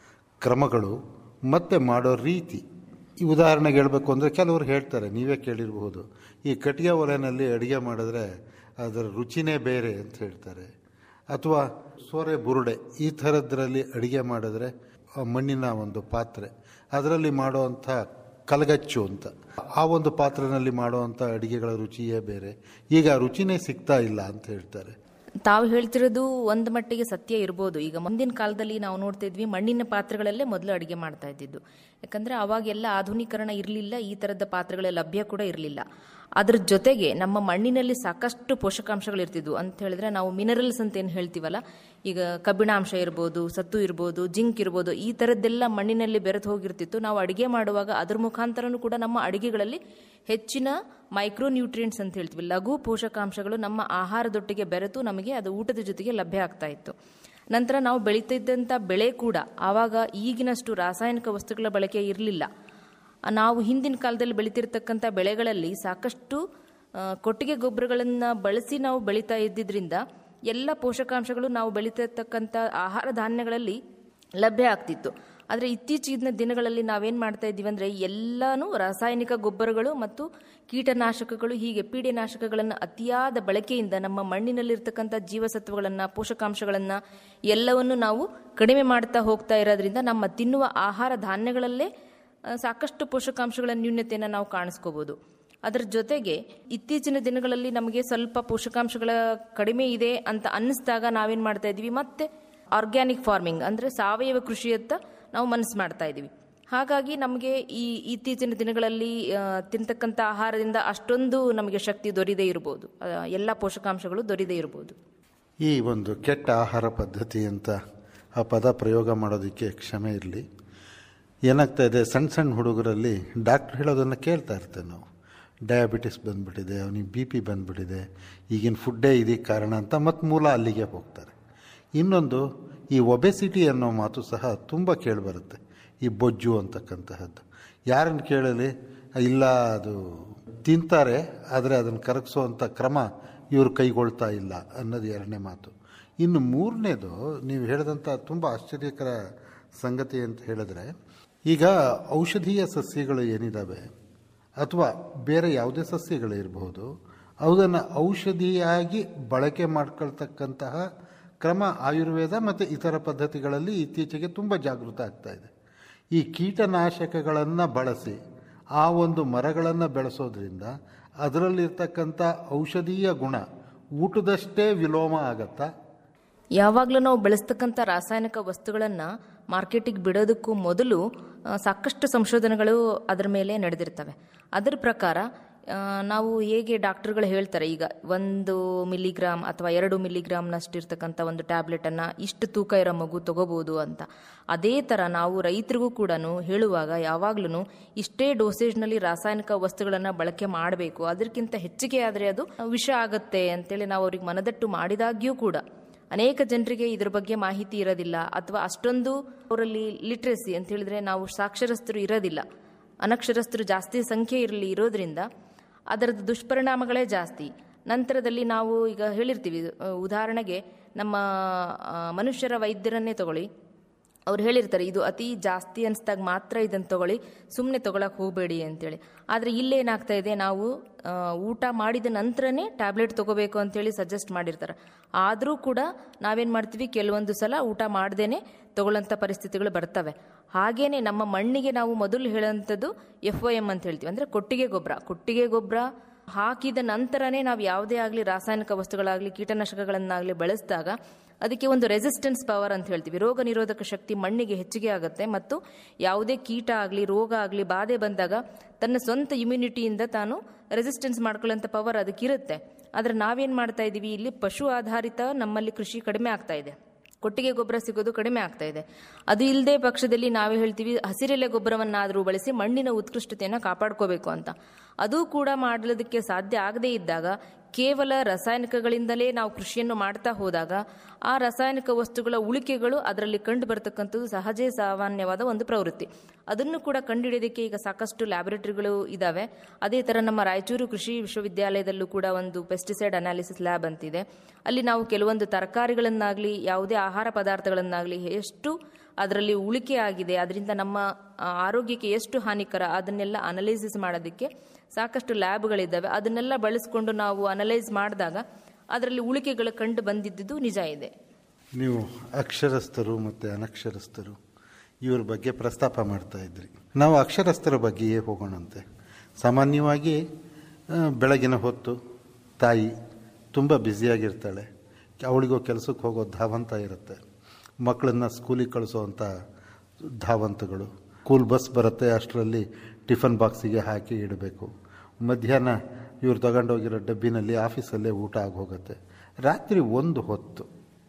P: ಕ್ರಮಗಳು ಮತ್ತೆ ಮಾಡೋ ರೀತಿ ಈ ಉದಾಹರಣೆಗೆ ಹೇಳಬೇಕು ಅಂದರೆ ಕೆಲವರು ಹೇಳ್ತಾರೆ ನೀವೇ ಕೇಳಿರಬಹುದು ಈ ಕಟ್ಟಿಗೆ ಒಲೆಯಲ್ಲಿ ಅಡುಗೆ ಮಾಡಿದ್ರೆ ಅದರ ರುಚಿನೇ ಬೇರೆ ಅಂತ ಹೇಳ್ತಾರೆ ಅಥವಾ ಸೋರೆ ಬುರುಡೆ ಈ ಥರದ್ರಲ್ಲಿ ಅಡುಗೆ ಮಾಡಿದ್ರೆ ಆ ಮಣ್ಣಿನ ಒಂದು ಪಾತ್ರೆ ಅದರಲ್ಲಿ ಮಾಡುವಂಥ ಕಲಗಚ್ಚು ಅಂತ ಆ ಒಂದು ಪಾತ್ರೆನಲ್ಲಿ ಮಾಡುವಂಥ ಅಡುಗೆಗಳ ರುಚಿಯೇ ಬೇರೆ ಈಗ ಆ ರುಚಿನೇ ಸಿಗ್ತಾ ಇಲ್ಲ ಅಂತ ಹೇಳ್ತಾರೆ
Q: ತಾವು ಹೇಳ್ತಿರೋದು ಒಂದು ಮಟ್ಟಿಗೆ ಸತ್ಯ ಇರ್ಬೋದು ಈಗ ಮುಂದಿನ ಕಾಲದಲ್ಲಿ ನಾವು ನೋಡ್ತಾ ಇದ್ವಿ ಮಣ್ಣಿನ ಪಾತ್ರೆಗಳಲ್ಲೇ ಮೊದಲು ಅಡುಗೆ ಮಾಡ್ತಾ ಇದ್ದಿದ್ದು ಯಾಕಂದ್ರೆ ಅವಾಗೆಲ್ಲ ಆಧುನೀಕರಣ ಇರಲಿಲ್ಲ ಈ ಥರದ ಪಾತ್ರೆಗಳ ಲಭ್ಯ ಕೂಡ ಇರಲಿಲ್ಲ ಅದ್ರ ಜೊತೆಗೆ ನಮ್ಮ ಮಣ್ಣಿನಲ್ಲಿ ಸಾಕಷ್ಟು ಪೋಷಕಾಂಶಗಳು ಇರ್ತಿದ್ವು ಅಂತ ಹೇಳಿದ್ರೆ ನಾವು ಮಿನರಲ್ಸ್ ಅಂತ ಏನು ಹೇಳ್ತೀವಲ್ಲ ಈಗ ಕಬ್ಬಿಣಾಂಶ ಇರ್ಬೋದು ಸತ್ತು ಇರ್ಬೋದು ಜಿಂಕ್ ಇರ್ಬೋದು ಈ ಥರದ್ದೆಲ್ಲ ಮಣ್ಣಿನಲ್ಲಿ ಬೆರೆತು ಹೋಗಿರ್ತಿತ್ತು ನಾವು ಅಡುಗೆ ಮಾಡುವಾಗ ಅದ್ರ ಮುಖಾಂತರನೂ ಕೂಡ ನಮ್ಮ ಅಡುಗೆಗಳಲ್ಲಿ ಹೆಚ್ಚಿನ ಮೈಕ್ರೋ ನ್ಯೂಟ್ರಿಯೆಂಟ್ಸ್ ಅಂತ ಹೇಳ್ತೀವಿ ಲಘು ಪೋಷಕಾಂಶಗಳು ನಮ್ಮ ಆಹಾರದೊಟ್ಟಿಗೆ ಬೆರೆತು ನಮಗೆ ಅದು ಊಟದ ಜೊತೆಗೆ ಲಭ್ಯ ಆಗ್ತಾ ಇತ್ತು ನಂತರ ನಾವು ಬೆಳೀತಿದ್ದಂಥ ಬೆಳೆ ಕೂಡ ಆವಾಗ ಈಗಿನಷ್ಟು ರಾಸಾಯನಿಕ ವಸ್ತುಗಳ ಬಳಕೆ ಇರಲಿಲ್ಲ ನಾವು ಹಿಂದಿನ ಕಾಲದಲ್ಲಿ ಬೆಳೀತಿರ್ತಕ್ಕಂಥ ಬೆಳೆಗಳಲ್ಲಿ ಸಾಕಷ್ಟು ಆ, ಕೊಟ್ಟಿಗೆ ಗೊಬ್ಬರಗಳನ್ನು ಬಳಸಿ ನಾವು ಬೆಳೀತಾ ಇದ್ದಿದ್ರಿಂದ ಎಲ್ಲ ಪೋಷಕಾಂಶಗಳು ನಾವು ಬೆಳೀತಿರ್ತಕ್ಕಂಥ ಆಹಾರ ಧಾನ್ಯಗಳಲ್ಲಿ ಲಭ್ಯ ಆಗ್ತಿತ್ತು ಆದರೆ ಇತ್ತೀಚಿನ ದಿನಗಳಲ್ಲಿ ನಾವೇನು ಮಾಡ್ತಾ ಇದ್ದೀವಿ ಅಂದರೆ ಎಲ್ಲಾನು ರಾಸಾಯನಿಕ ಗೊಬ್ಬರಗಳು ಮತ್ತು ಕೀಟನಾಶಕಗಳು ಹೀಗೆ ಪೀಡೆನಾಶಕಗಳನ್ನು ಅತಿಯಾದ ಬಳಕೆಯಿಂದ ನಮ್ಮ ಮಣ್ಣಿನಲ್ಲಿರ್ತಕ್ಕಂಥ ಜೀವಸತ್ವಗಳನ್ನು ಪೋಷಕಾಂಶಗಳನ್ನು ಎಲ್ಲವನ್ನು ನಾವು ಕಡಿಮೆ ಮಾಡ್ತಾ ಹೋಗ್ತಾ ಇರೋದ್ರಿಂದ ನಮ್ಮ ತಿನ್ನುವ ಆಹಾರ ಧಾನ್ಯಗಳಲ್ಲೇ ಆ, ಸಾಕಷ್ಟು ಪೋಷಕಾಂಶಗಳ ನ್ಯೂನ್ಯತೆಯನ್ನು ನಾವು ಕಾಣಿಸ್ಕೋಬೋದು ಅದರ ಜೊತೆಗೆ ಇತ್ತೀಚಿನ ದಿನಗಳಲ್ಲಿ ನಮಗೆ ಸ್ವಲ್ಪ ಪೋಷಕಾಂಶಗಳ ಕಡಿಮೆ ಇದೆ ಅಂತ ಅನ್ನಿಸ್ದಾಗ ನಾವೇನು ಮಾಡ್ತಾ ಇದ್ದೀವಿ ಮತ್ತೆ ಆರ್ಗ್ಯಾನಿಕ್ ಫಾರ್ಮಿಂಗ್ ಅಂದರೆ ಸಾವಯವ ಕೃಷಿಯತ್ತ ನಾವು ಮನಸ್ಸು ಮಾಡ್ತಾ ಇದ್ದೀವಿ ಹಾಗಾಗಿ ನಮಗೆ ಈ ಇತ್ತೀಚಿನ ದಿನಗಳಲ್ಲಿ ಆ, ತಿಂತಕ್ಕಂಥ ಆಹಾರದಿಂದ ಅಷ್ಟೊಂದು ನಮಗೆ ಶಕ್ತಿ ದೊರೆಯದೇ ಇರ್ಬೋದು ಆ, ಎಲ್ಲ ಪೋಷಕಾಂಶಗಳು ದೊರೆಯದೇ ಇರ್ಬೋದು
P: ಈ ಒಂದು ಕೆಟ್ಟ ಆಹಾರ ಪದ್ಧತಿ ಅಂತ ಆ ಪದ ಪ್ರಯೋಗ ಮಾಡೋದಕ್ಕೆ ಕ್ಷಮೆ ಇರಲಿ ಏನಾಗ್ತಾ ಇದೆ ಸಣ್ಣ ಸಣ್ಣ ಹುಡುಗರಲ್ಲಿ ಡಾಕ್ಟ್ರ್ ಹೇಳೋದನ್ನು ಕೇಳ್ತಾ ಇರ್ತೇವೆ ನಾವು ಡಯಾಬಿಟಿಸ್ ಬಂದ್ಬಿಟ್ಟಿದೆ ಅವನಿಗೆ ಬಿ ಪಿ ಬಂದ್ಬಿಟ್ಟಿದೆ ಈಗಿನ ಫುಡ್ಡೇ ಇದಕ್ಕೆ ಕಾರಣ ಅಂತ ಮತ್ತು ಮೂಲ ಅಲ್ಲಿಗೆ ಹೋಗ್ತಾರೆ ಇನ್ನೊಂದು ಈ ಒಬೆಸಿಟಿ ಅನ್ನೋ ಮಾತು ಸಹ ತುಂಬ ಕೇಳಿಬರುತ್ತೆ ಈ ಬೊಜ್ಜು ಅಂತಕ್ಕಂತಹದ್ದು ಯಾರನ್ನು ಕೇಳಲಿ ಇಲ್ಲ ಅದು ತಿಂತಾರೆ ಆದರೆ ಅದನ್ನು ಕರಗಿಸೋವಂಥ ಕ್ರಮ ಇವರು ಕೈಗೊಳ್ತಾ ಇಲ್ಲ ಅನ್ನೋದು ಎರಡನೇ ಮಾತು ಇನ್ನು ಮೂರನೇದು ನೀವು ಹೇಳಿದಂಥ ತುಂಬ ಆಶ್ಚರ್ಯಕರ ಸಂಗತಿ ಅಂತ ಹೇಳಿದ್ರೆ ಈಗ ಔಷಧೀಯ ಸಸ್ಯಗಳು ಏನಿದ್ದಾವೆ ಅಥವಾ ಬೇರೆ ಯಾವುದೇ ಸಸ್ಯಗಳಿರಬಹುದು ಅವುದನ್ನು ಔಷಧಿಯಾಗಿ ಬಳಕೆ ಮಾಡ್ಕೊಳ್ತಕ್ಕಂತಹ ಕ್ರಮ ಆಯುರ್ವೇದ ಮತ್ತು ಇತರ ಪದ್ಧತಿಗಳಲ್ಲಿ ಇತ್ತೀಚೆಗೆ ತುಂಬ ಜಾಗೃತ ಆಗ್ತಾ ಇದೆ ಈ ಕೀಟನಾಶಕಗಳನ್ನು ಬಳಸಿ ಆ ಒಂದು ಮರಗಳನ್ನು ಬೆಳೆಸೋದ್ರಿಂದ ಅದರಲ್ಲಿರ್ತಕ್ಕಂಥ ಔಷಧೀಯ ಗುಣ ಊಟದಷ್ಟೇ ವಿಲೋಮ ಆಗತ್ತಾ
Q: ಯಾವಾಗಲೂ ನಾವು ಬಳಸ್ತಕ್ಕಂಥ ರಾಸಾಯನಿಕ ವಸ್ತುಗಳನ್ನು ಮಾರ್ಕೆಟಿಗೆ ಬಿಡೋದಕ್ಕೂ ಮೊದಲು ಆ, ಸಾಕಷ್ಟು ಸಂಶೋಧನೆಗಳು ಅದರ ಮೇಲೆ ನಡೆದಿರ್ತವೆ ಅದರ ಪ್ರಕಾರ ಆ, ನಾವು ಹೇಗೆ ಡಾಕ್ಟರ್ಗಳು ಹೇಳ್ತಾರೆ ಈಗ ಒಂದು ಮಿಲಿಗ್ರಾಮ್ ಅಥವಾ ಎರಡು ಮಿಲಿಗ್ರಾಮ್ನಷ್ಟು ಇರ್ತಕ್ಕಂಥ ಒಂದು ಟ್ಯಾಬ್ಲೆಟನ್ನು ಇಷ್ಟು ತೂಕ ಇರೋ ಮಗು ತಗೋಬೋದು ಅಂತ ಅದೇ ಥರ ನಾವು ರೈತರಿಗೂ ಕೂಡ ಹೇಳುವಾಗ ಯಾವಾಗ್ಲೂ ಇಷ್ಟೇ ಡೋಸೇಜ್ನಲ್ಲಿ ರಾಸಾಯನಿಕ ವಸ್ತುಗಳನ್ನು ಬಳಕೆ ಮಾಡಬೇಕು ಅದಕ್ಕಿಂತ ಹೆಚ್ಚಿಗೆ ಆದರೆ ಅದು ವಿಷ ಆಗುತ್ತೆ ಅಂತೇಳಿ ನಾವು ಅವ್ರಿಗೆ ಮನದಟ್ಟು ಮಾಡಿದಾಗ್ಯೂ ಕೂಡ ಅನೇಕ ಜನರಿಗೆ ಇದ್ರ ಬಗ್ಗೆ ಮಾಹಿತಿ ಇರೋದಿಲ್ಲ ಅಥವಾ ಅಷ್ಟೊಂದು ಅವರಲ್ಲಿ ಲಿಟ್ರಸಿ ಅಂತ ಹೇಳಿದ್ರೆ ನಾವು ಸಾಕ್ಷರಸ್ಥರು ಇರೋದಿಲ್ಲ ಅನಕ್ಷರಸ್ಥರು ಜಾಸ್ತಿ ಸಂಖ್ಯೆ ಇರಲಿ ಇರೋದ್ರಿಂದ ಅದರದ್ದು ದುಷ್ಪರಿಣಾಮಗಳೇ ಜಾಸ್ತಿ ನಂತರದಲ್ಲಿ ನಾವು ಈಗ ಹೇಳಿರ್ತೀವಿ ಆ, ಉದಾಹರಣೆಗೆ ನಮ್ಮ ಆ, ಮನುಷ್ಯರ ವೈದ್ಯರನ್ನೇ ತಗೊಳ್ಳಿ ಅವ್ರು ಹೇಳಿರ್ತಾರೆ ಇದು ಅತಿ ಜಾಸ್ತಿ ಅನಿಸ್ದಾಗ ಮಾತ್ರ ಇದನ್ನು ತಗೊಳ್ಳಿ ಸುಮ್ಮನೆ ತಗೊಳಕ್ಕೆ ಹೋಗಬೇಡಿ ಅಂತೇಳಿ ಆದರೆ ಇಲ್ಲೇನಾಗ್ತಾ ಇದೆ ನಾವು ಆ, ಊಟ ಮಾಡಿದ ನಂತರನೇ ಟ್ಯಾಬ್ಲೆಟ್ ತಗೋಬೇಕು ಅಂತೇಳಿ ಸಜೆಸ್ಟ್ ಮಾಡಿರ್ತಾರೆ ಆದರೂ ಕೂಡ ನಾವೇನು ಮಾಡ್ತೀವಿ ಕೆಲವೊಂದು ಸಲ ಊಟ ಮಾಡ್ದೇನೆ ತಗೊಳ್ಳೋಂಥ ಪರಿಸ್ಥಿತಿಗಳು ಬರ್ತವೆ ಹಾಗೇನೆ ನಮ್ಮ ಮಣ್ಣಿಗೆ ನಾವು ಮೊದಲು ಹೇಳೋಂಥದ್ದು ಎಫ್ ಒ ಎಮ್ ಅಂತ ಹೇಳ್ತೀವಿ ಅಂದರೆ ಕೊಟ್ಟಿಗೆ ಗೊಬ್ಬರ ಕೊಟ್ಟಿಗೆ ಗೊಬ್ಬರ ಹಾಕಿದ ನಂತರನೇ ನಾವು ಯಾವುದೇ ಆಗಲಿ ರಾಸಾಯನಿಕ ವಸ್ತುಗಳಾಗಲಿ ಕೀಟನಾಶಕಗಳನ್ನಾಗಲಿ ಬಳಸಿದಾಗ ಅದಕ್ಕೆ ಒಂದು ರೆಸಿಸ್ಟೆನ್ಸ್ ಪವರ್ ಅಂತ ಹೇಳ್ತೀವಿ ರೋಗ ನಿರೋಧಕ ಶಕ್ತಿ ಮಣ್ಣಿಗೆ ಹೆಚ್ಚಿಗೆ ಆಗುತ್ತೆ ಮತ್ತು ಯಾವುದೇ ಕೀಟ ಆಗಲಿ ರೋಗ ಆಗಲಿ ಬಾಧೆ ಬಂದಾಗ ತನ್ನ ಸ್ವಂತ ಇಮ್ಯುನಿಟಿಯಿಂದ ತಾನು ರೆಸಿಸ್ಟೆನ್ಸ್ ಮಾಡ್ಕೊಳ್ಳೋಂಥ ಪವರ್ ಅದಕ್ಕಿರುತ್ತೆ ಆದರೆ ನಾವೇನು ಮಾಡ್ತಾ ಇದ್ದೀವಿ ಇಲ್ಲಿ ಪಶು ಆಧಾರಿತ ನಮ್ಮಲ್ಲಿ ಕೃಷಿ ಕಡಿಮೆ ಆಗ್ತಾ ಇದೆ ಕೊಟ್ಟಿಗೆ ಗೊಬ್ಬರ ಸಿಗೋದು ಕಡಿಮೆ ಆಗ್ತಾ ಇದೆ ಅದು ಇಲ್ಲದೆ ಪಕ್ಷದಲ್ಲಿ ನಾವೇ ಹೇಳ್ತೀವಿ ಹಸಿರೆಲೆ ಗೊಬ್ಬರವನ್ನಾದರೂ ಬಳಸಿ ಮಣ್ಣಿನ ಉತ್ಕೃಷ್ಟತೆಯನ್ನು ಕಾಪಾಡ್ಕೋಬೇಕು ಅಂತ ಅದು ಕೂಡ ಮಾಡಲಿಕ್ಕೆ ಸಾಧ್ಯ ಆಗದೇ ಇದ್ದಾಗ ಕೇವಲ ರಾಸಾಯನಿಕಗಳಿಂದಲೇ ನಾವು ಕೃಷಿಯನ್ನು ಮಾಡ್ತಾ ಹೋದಾಗ ಆ ರಾಸಾಯನಿಕ ವಸ್ತುಗಳ ಉಳಿಕೆಗಳು ಅದರಲ್ಲಿ ಕಂಡು ಬರತಕ್ಕಂಥದ್ದು ಸಹಜೇ ಸಾಮಾನ್ಯವಾದ ಒಂದು ಪ್ರವೃತ್ತಿ ಅದನ್ನು ಕೂಡ ಕಂಡುಹಿಡಿಯೋದಕ್ಕೆ ಈಗ ಸಾಕಷ್ಟು ಲ್ಯಾಬೊರೇಟರಿಗಳು ಇದ್ದಾವೆ ಅದೇ ಥರ ನಮ್ಮ ರಾಯಚೂರು ಕೃಷಿ ವಿಶ್ವವಿದ್ಯಾಲಯದಲ್ಲೂ ಕೂಡ ಒಂದು ಪೆಸ್ಟಿಸೈಡ್ ಅನಾಲಿಸಿಸ್ ಲ್ಯಾಬ್ ಅಂತಿದೆ ಅಲ್ಲಿ ನಾವು ಕೆಲವೊಂದು ತರಕಾರಿಗಳನ್ನಾಗಲಿ ಯಾವುದೇ ಆಹಾರ ಪದಾರ್ಥಗಳನ್ನಾಗಲಿ ಎಷ್ಟು ಅದರಲ್ಲಿ ಉಳಿಕೆ ಆಗಿದೆ ಅದರಿಂದ ನಮ್ಮ ಆ, ಆರೋಗ್ಯಕ್ಕೆ ಎಷ್ಟು ಹಾನಿಕರ ಅದನ್ನೆಲ್ಲ ಅನಲೈಸಿಸ್ ಮಾಡೋದಕ್ಕೆ ಸಾಕಷ್ಟು ಲ್ಯಾಬ್ಗಳಿದ್ದಾವೆ ಅದನ್ನೆಲ್ಲ ಬಳಸ್ಕೊಂಡು ನಾವು ಅನಲೈಸ್ ಮಾಡಿದಾಗ ಅದರಲ್ಲಿ ಉಳಿಕೆಗಳು ಕಂಡು ಬಂದಿದ್ದು ನಿಜ ಇದೆ
P: ನೀವು ಅಕ್ಷರಸ್ಥರು ಮತ್ತು ಅನಕ್ಷರಸ್ಥರು ಇವ್ರ ಬಗ್ಗೆ ಪ್ರಸ್ತಾಪ ಮಾಡ್ತಾ ಇದ್ರಿ ನಾವು ಅಕ್ಷರಸ್ಥರ ಬಗ್ಗೆಯೇ ಹೋಗೋಣಂತೆ ಸಾಮಾನ್ಯವಾಗಿ ಆ, ಬೆಳಗಿನ ಹೊತ್ತು ತಾಯಿ ತುಂಬ ಬ್ಯುಸಿಯಾಗಿರ್ತಾಳೆ ಅವಳಿಗೂ ಕೆಲಸಕ್ಕೆ ಹೋಗೋ ಧಾವಂತ ಇರುತ್ತೆ ಮಕ್ಕಳನ್ನ ಸ್ಕೂಲಿಗೆ ಕಳಿಸೋವಂಥ ಧಾವಂತಗಳು ಸ್ಕೂಲ್ ಬಸ್ ಬರುತ್ತೆ ಅಷ್ಟರಲ್ಲಿ ಟಿಫನ್ ಬಾಕ್ಸಿಗೆ ಹಾಕಿ ಇಡಬೇಕು ಮಧ್ಯಾಹ್ನ ಇವ್ರು ತಗೊಂಡೋಗಿರೋ ಡಬ್ಬಿನಲ್ಲಿ ಆಫೀಸಲ್ಲೇ ಊಟ ಆಗೋಗುತ್ತೆ ರಾತ್ರಿ ಒಂದು ಹೊತ್ತು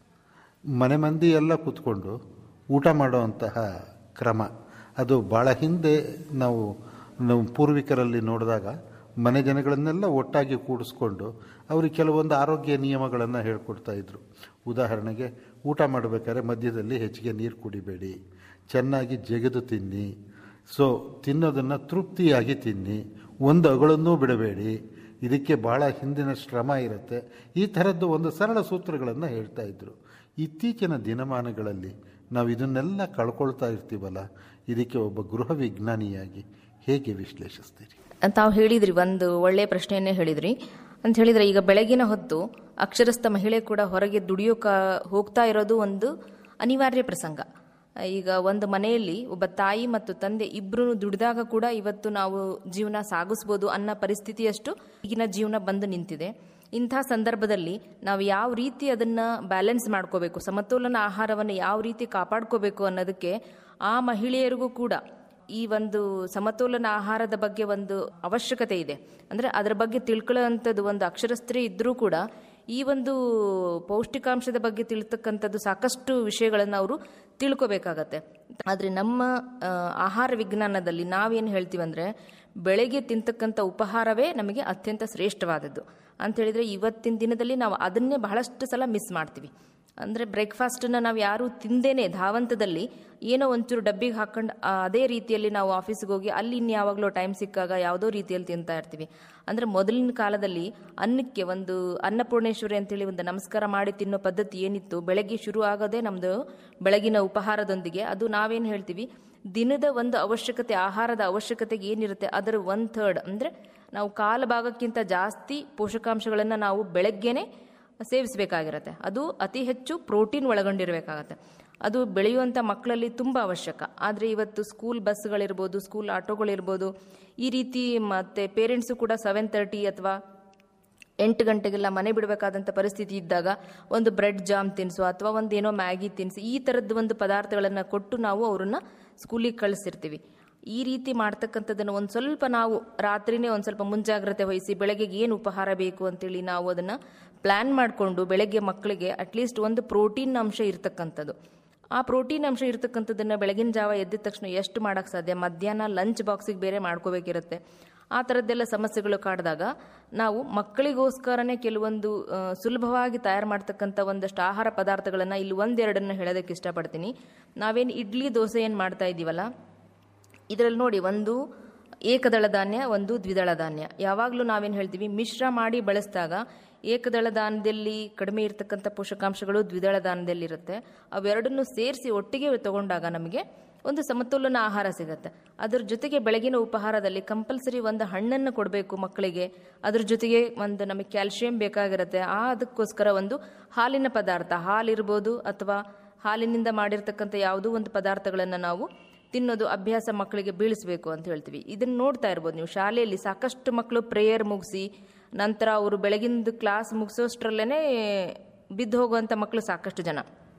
P: ಮನೆ ಮಂದಿ ಎಲ್ಲ ಕೂತ್ಕೊಂಡು ಊಟ ಮಾಡುವಂತಹ ಕ್ರಮ ಅದು ಭಾಳ ಹಿಂದೆ ನಾವು ನಾವು ಪೂರ್ವಿಕರಲ್ಲಿ ನೋಡಿದಾಗ ಮನೆ ಜನಗಳನ್ನೆಲ್ಲ ಒಟ್ಟಾಗಿ ಕೂಡಿಸ್ಕೊಂಡು ಅವ್ರಿಗೆ ಕೆಲವೊಂದು ಆರೋಗ್ಯ ನಿಯಮಗಳನ್ನು ಹೇಳ್ಕೊಡ್ತಾ ಇದ್ರು ಉದಾಹರಣೆಗೆ ಊಟ ಮಾಡಬೇಕಾದ್ರೆ ಮಧ್ಯದಲ್ಲಿ ಹೆಚ್ಚಿಗೆ ನೀರು ಕುಡಿಬೇಡಿ ಚೆನ್ನಾಗಿ ಜಗೆದು ತಿನ್ನಿ ಸೊ ತಿನ್ನೋದನ್ನು ತೃಪ್ತಿಯಾಗಿ ತಿನ್ನಿ ಒಂದು ಅಗಳನ್ನೂ ಬಿಡಬೇಡಿ ಇದಕ್ಕೆ ಭಾಳ ಹಿಂದಿನ ಶ್ರಮ ಇರುತ್ತೆ ಈ ಥರದ್ದು ಒಂದು ಸರಳ ಸೂತ್ರಗಳನ್ನು ಹೇಳ್ತಾ ಇದ್ರು ಇತ್ತೀಚಿನ ದಿನಮಾನಗಳಲ್ಲಿ ನಾವು ಇದನ್ನೆಲ್ಲ ಕಳ್ಕೊಳ್ತಾ ಇರ್ತೀವಲ್ಲ ಇದಕ್ಕೆ ಒಬ್ಬ ಗೃಹ ವಿಜ್ಞಾನಿಯಾಗಿ ಹೇಗೆ ವಿಶ್ಲೇಷಿಸ್ತೀರಿ
Q: ತಾವು ಹೇಳಿದ್ರಿ ಒಂದು ಒಳ್ಳೆಯ ಪ್ರಶ್ನೆಯನ್ನೇ ಹೇಳಿದ್ರಿ ಅಂತ ಹೇಳಿದ್ರೆ ಈಗ ಬೆಳಗಿನ ಹೊತ್ತು ಅಕ್ಷರಸ್ಥ ಮಹಿಳೆ ಕೂಡ ಹೊರಗೆ ದುಡಿಯೋಕ ಹೋಗ್ತಾ ಇರೋದು ಒಂದು ಅನಿವಾರ್ಯ ಪ್ರಸಂಗ ಈಗ ಒಂದು ಮನೆಯಲ್ಲಿ ಒಬ್ಬ ತಾಯಿ ಮತ್ತು ತಂದೆ ಇಬ್ರು ದುಡಿದಾಗ ಕೂಡ ಇವತ್ತು ನಾವು ಜೀವನ ಸಾಗಿಸ್ಬೋದು ಅನ್ನೋ ಪರಿಸ್ಥಿತಿಯಷ್ಟು ಈಗಿನ ಜೀವನ ಬಂದು ನಿಂತಿದೆ ಇಂಥ ಸಂದರ್ಭದಲ್ಲಿ ನಾವು ಯಾವ ರೀತಿ ಅದನ್ನ ಬ್ಯಾಲೆನ್ಸ್ ಮಾಡ್ಕೋಬೇಕು ಸಮತೋಲನ ಆಹಾರವನ್ನು ಯಾವ ರೀತಿ ಕಾಪಾಡ್ಕೋಬೇಕು ಅನ್ನೋದಕ್ಕೆ ಆ ಮಹಿಳೆಯರಿಗೂ ಕೂಡ ಈ ಒಂದು ಸಮತೋಲನ ಆಹಾರದ ಬಗ್ಗೆ ಒಂದು ಅವಶ್ಯಕತೆ ಇದೆ ಅಂದರೆ ಅದರ ಬಗ್ಗೆ ತಿಳ್ಕೊಳ್ಳೋವಂಥದ್ದು ಒಂದು ಅಕ್ಷರಸ್ಥರೇ ಇದ್ದರೂ ಕೂಡ ಈ ಒಂದು ಪೌಷ್ಟಿಕಾಂಶದ ಬಗ್ಗೆ ತಿಳ್ತಕ್ಕಂಥದ್ದು ಸಾಕಷ್ಟು ವಿಷಯಗಳನ್ನು ಅವರು ತಿಳ್ಕೊಬೇಕಾಗತ್ತೆ ಆದರೆ ನಮ್ಮ ಆ, ಆಹಾರ ವಿಜ್ಞಾನದಲ್ಲಿ ನಾವೇನು ಹೇಳ್ತೀವಿ ಅಂದರೆ ಬೆಳಗ್ಗೆ ತಿಂತಕ್ಕಂಥ ಉಪಹಾರವೇ ನಮಗೆ ಅತ್ಯಂತ ಶ್ರೇಷ್ಠವಾದದ್ದು ಅಂತ ಹೇಳಿದ್ರೆ ಇವತ್ತಿನ ದಿನದಲ್ಲಿ ನಾವು ಅದನ್ನೇ ಬಹಳಷ್ಟು ಸಲ ಮಿಸ್ ಮಾಡ್ತೀವಿ ಅಂದರೆ ಬ್ರೇಕ್ಫಾಸ್ಟನ್ನು ನಾವು ಯಾರೂ ತಿಂದೇನೆ ಧಾವಂತದಲ್ಲಿ ಏನೋ ಒಂಚೂರು ಡಬ್ಬಿಗೆ ಹಾಕೊಂಡು ಆ, ಅದೇ ರೀತಿಯಲ್ಲಿ ನಾವು ಆಫೀಸ್ಗೆ ಹೋಗಿ ಅಲ್ಲಿ ಇನ್ಯಾವಾಗಲೂ ಟೈಮ್ ಸಿಕ್ಕಾಗ ಯಾವುದೋ ರೀತಿಯಲ್ಲಿ ತಿಂತಾ ಇರ್ತೀವಿ ಅಂದರೆ ಮೊದಲಿನ ಕಾಲದಲ್ಲಿ ಅನ್ನಕ್ಕೆ ಒಂದು ಅನ್ನಪೂರ್ಣೇಶ್ವರಿ ಅಂತೇಳಿ ಒಂದು ನಮಸ್ಕಾರ ಮಾಡಿ ತಿನ್ನೋ ಪದ್ಧತಿ ಏನಿತ್ತು ಬೆಳಗ್ಗೆ ಶುರು ಆಗೋದೇ ನಮ್ಮದು ಬೆಳಗಿನ ಉಪಹಾರದೊಂದಿಗೆ ಅದು ನಾವೇನು ಹೇಳ್ತೀವಿ ದಿನದ ಒಂದು ಅವಶ್ಯಕತೆ ಆಹಾರದ ಅವಶ್ಯಕತೆಗೆ ಏನಿರುತ್ತೆ ಅದರ ಒನ್ ಥರ್ಡ್ ಅಂದರೆ ನಾವು ಕಾಲು ಭಾಗಕ್ಕಿಂತ ಜಾಸ್ತಿ ಪೋಷಕಾಂಶಗಳನ್ನು ನಾವು ಬೆಳಗ್ಗೆನೆ ಸೇವಿಸಬೇಕಾಗಿರುತ್ತೆ ಅದು ಅತಿ ಹೆಚ್ಚು ಪ್ರೋಟೀನ್ ಒಳಗೊಂಡಿರಬೇಕಾಗತ್ತೆ ಅದು ಬೆಳೆಯುವಂಥ ಮಕ್ಕಳಲ್ಲಿ ತುಂಬ ಅವಶ್ಯಕ ಆದರೆ ಇವತ್ತು ಸ್ಕೂಲ್ ಬಸ್ಗಳಿರ್ಬೋದು ಸ್ಕೂಲ್ ಆಟೋಗಳಿರ್ಬೋದು ಈ ರೀತಿ ಮತ್ತು ಪೇರೆಂಟ್ಸು ಕೂಡ ಸೆವೆನ್ ತರ್ಟಿ ಅಥವಾ ಎಂಟು ಗಂಟೆಗೆಲ್ಲ ಮನೆ ಬಿಡಬೇಕಾದಂಥ ಪರಿಸ್ಥಿತಿ ಇದ್ದಾಗ ಒಂದು ಬ್ರೆಡ್ ಜಾಮ್ ತಿನ್ನಿಸು ಅಥವಾ ಒಂದು ಏನೋ ಮ್ಯಾಗಿ ತಿನ್ನಿಸಿ ಈ ಥರದ್ದು ಒಂದು ಪದಾರ್ಥಗಳನ್ನು ಕೊಟ್ಟು ನಾವು ಅವ್ರನ್ನ ಸ್ಕೂಲಿಗೆ ಕಳಿಸ್ತಿರ್ತೀವಿ ಈ ರೀತಿ ಮಾಡ್ತಕ್ಕಂಥದ್ದನ್ನು ಒಂದು ಸ್ವಲ್ಪ ನಾವು ರಾತ್ರಿನೇ ಒಂದು ಸ್ವಲ್ಪ ಮುಂಜಾಗ್ರತೆ ವಹಿಸಿ ಬೆಳಗ್ಗೆಗೆ ಏನು ಉಪಹಾರ ಬೇಕು ಅಂತೇಳಿ ನಾವು ಅದನ್ನು ಪ್ಲ್ಯಾನ್ ಮಾಡಿಕೊಂಡು ಬೆಳಗ್ಗೆ ಮಕ್ಕಳಿಗೆ ಅಟ್ಲೀಸ್ಟ್ ಒಂದು ಪ್ರೋಟೀನ್ ಅಂಶ ಇರತಕ್ಕಂಥದ್ದು ಆ ಪ್ರೋಟೀನ್ ಅಂಶ ಇರತಕ್ಕಂಥದ್ದನ್ನು ಬೆಳಗಿನ ಜಾವ ಎದ್ದ ತಕ್ಷಣ ಎಷ್ಟು ಮಾಡೋಕ್ಕೆ ಸಾಧ್ಯ ಮಧ್ಯಾಹ್ನ ಲಂಚ್ ಬಾಕ್ಸಿಗೆ ಬೇರೆ ಮಾಡ್ಕೋಬೇಕಿರುತ್ತೆ ಆ ಥರದ್ದೆಲ್ಲ ಸಮಸ್ಯೆಗಳು ಕಾಡಿದಾಗ ನಾವು ಮಕ್ಕಳಿಗೋಸ್ಕರನೇ ಕೆಲವೊಂದು ಆ, ಸುಲಭವಾಗಿ ತಯಾರು ಮಾಡ್ತಕ್ಕಂಥ ಒಂದಷ್ಟು ಆಹಾರ ಪದಾರ್ಥಗಳನ್ನು ಇಲ್ಲಿ ಒಂದೆರಡನ್ನು ಹೇಳೋದಕ್ಕೆ ಇಷ್ಟಪಡ್ತೀನಿ ನಾವೇನು ಇಡ್ಲಿ ದೋಸೆ ಏನು ಮಾಡ್ತಾ ಇದ್ದೀವಲ್ಲ ಇದರಲ್ಲಿ ನೋಡಿ ಒಂದು ಏಕದಳ ಧಾನ್ಯ ಒಂದು ದ್ವಿದಳ ಧಾನ್ಯ ಯಾವಾಗಲೂ ನಾವೇನು ಹೇಳ್ತೀವಿ ಮಿಶ್ರ ಮಾಡಿ ಬಳಸಿದಾಗ ಏಕದಳ ಧಾನ್ಯದಲ್ಲಿ ಕಡಿಮೆ ಇರತಕ್ಕಂಥ ಪೋಷಕಾಂಶಗಳು ದ್ವಿದಳ ಧಾನ್ಯದಲ್ಲಿ ಇರುತ್ತೆ ಅವೆರಡನ್ನು ಸೇರಿಸಿ ಒಟ್ಟಿಗೆ ತಗೊಂಡಾಗ ನಮಗೆ ಒಂದು ಸಮತೋಲನ ಆಹಾರ ಸಿಗುತ್ತೆ ಅದ್ರ ಜೊತೆಗೆ ಬೆಳಗಿನ ಉಪಹಾರದಲ್ಲಿ ಕಂಪಲ್ಸರಿ ಒಂದು ಹಣ್ಣನ್ನು ಕೊಡಬೇಕು ಮಕ್ಕಳಿಗೆ ಅದ್ರ ಜೊತೆಗೆ ಒಂದು ನಮಗೆ ಕ್ಯಾಲ್ಸಿಯಂ ಬೇಕಾಗಿರುತ್ತೆ ಆ ಅದಕ್ಕೋಸ್ಕರ ಒಂದು ಹಾಲಿನ ಪದಾರ್ಥ ಹಾಲಿರ್ಬೋದು ಅಥವಾ ಹಾಲಿನಿಂದ ಮಾಡಿರ್ತಕ್ಕಂಥ ಯಾವುದೋ ಒಂದು ಪದಾರ್ಥಗಳನ್ನು ನಾವು ತಿನ್ನೋದು ಅಭ್ಯಾಸ ಮಕ್ಕಳಿಗೆ ಬೀಳಿಸಬೇಕು ಅಂತ ಹೇಳ್ತೀವಿ ಇದನ್ನು ನೋಡ್ತಾ ಇರ್ಬೋದು ನೀವು ಶಾಲೆಯಲ್ಲಿ ಸಾಕಷ್ಟು ಮಕ್ಕಳು ಪ್ರೇಯರ್ ಮುಗಿಸಿ ನಂತರ ಅವರು ಬೆಳಗಿಂದು ಕ್ಲಾಸ್ ಮುಗಿಸೋಷ್ಟ್ರಲ್ಲೇ ಬಿದ್ದು ಹೋಗುವಂಥ ಮಕ್ಕಳು ಸಾಕಷ್ಟು ಜನ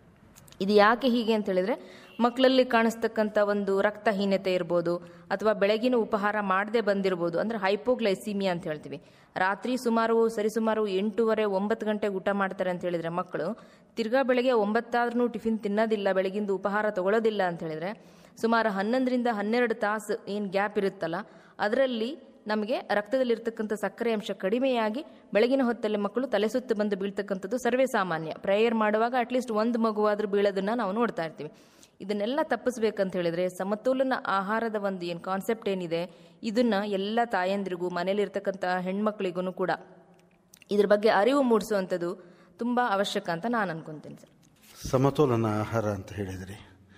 Q: ಇದು ಯಾಕೆ ಹೀಗೆ ಅಂತ ಹೇಳಿದ್ರೆ ಮಕ್ಕಳಲ್ಲಿ ಕಾಣಿಸ್ತಕ್ಕಂಥ ಒಂದು ರಕ್ತಹೀನತೆ ಇರ್ಬೋದು ಅಥವಾ ಬೆಳಗಿನ ಉಪಹಾರ ಮಾಡದೆ ಬಂದಿರ್ಬೋದು ಅಂದ್ರೆ ಹೈಪೋಗ್ಲೈಸಿಮಿಯಾ ಅಂತ ಹೇಳ್ತೀವಿ ರಾತ್ರಿ ಸುಮಾರು ಸರಿಸುಮಾರು ಎಂಟೂವರೆ ಒಂಬತ್ತು ಗಂಟೆಗೆ ಊಟ ಮಾಡ್ತಾರೆ ಅಂತ ಹೇಳಿದ್ರೆ ಮಕ್ಕಳು ತಿರ್ಗಾ ಬೆಳಗ್ಗೆ ಒಂಬತ್ತಾದ್ರೂ ಟಿಫಿನ್ ತಿನ್ನೋದಿಲ್ಲ ಬೆಳಗಿಂದು ಉಪಹಾರ ತಗೊಳ್ಳೋದಿಲ್ಲ ಅಂತ ಹೇಳಿದ್ರೆ ಸುಮಾರು ಹನ್ನೊಂದರಿಂದ ಹನ್ನೆರಡು ತಾಸು ಏನು ಗ್ಯಾಪ್ ಇರುತ್ತಲ್ಲ ಅದರಲ್ಲಿ ನಮಗೆ ರಕ್ತದಲ್ಲಿರ್ತಕ್ಕಂಥ ಸಕ್ಕರೆ ಅಂಶ ಕಡಿಮೆಯಾಗಿ ಬೆಳಗಿನ ಹೊತ್ತಲ್ಲಿ ಮಕ್ಕಳು ತಲೆ ಸುತ್ತು ಬಂದು ಬೀಳ್ತಕ್ಕಂಥದ್ದು ಸರ್ವೇ ಸಾಮಾನ್ಯ ಪ್ರೇಯರ್ ಮಾಡುವಾಗ ಅಟ್ಲೀಸ್ಟ್ ಒಂದು ಮಗುವಾದ್ರೂ ಬೀಳೋದನ್ನ ನಾವು ನೋಡ್ತಾ ಇರ್ತೀವಿ ಇದನ್ನೆಲ್ಲ ತಪ್ಪಿಸ್ಬೇಕಂತ ಹೇಳಿದ್ರೆ ಸಮತೋಲನ ಆಹಾರದ ಒಂದು ಏನು ಕಾನ್ಸೆಪ್ಟ್ ಏನಿದೆ ಇದನ್ನ ಎಲ್ಲ ತಾಯಂದ್ರಿಗೂ ಮನೇಲಿರ್ತಕ್ಕಂಥ ಹೆಣ್ಮಕ್ಳಿಗೂ ಕೂಡ ಇದ್ರ ಬಗ್ಗೆ ಅರಿವು ಮೂಡಿಸುವಂಥದ್ದು ತುಂಬ ಅವಶ್ಯಕ ಅಂತ ನಾನು ಅನ್ಕೊಂತೀನಿ ಸರ್
R: ಸಮತೋಲನ ಆಹಾರ ಅಂತ ಹೇಳಿದ್ರಿ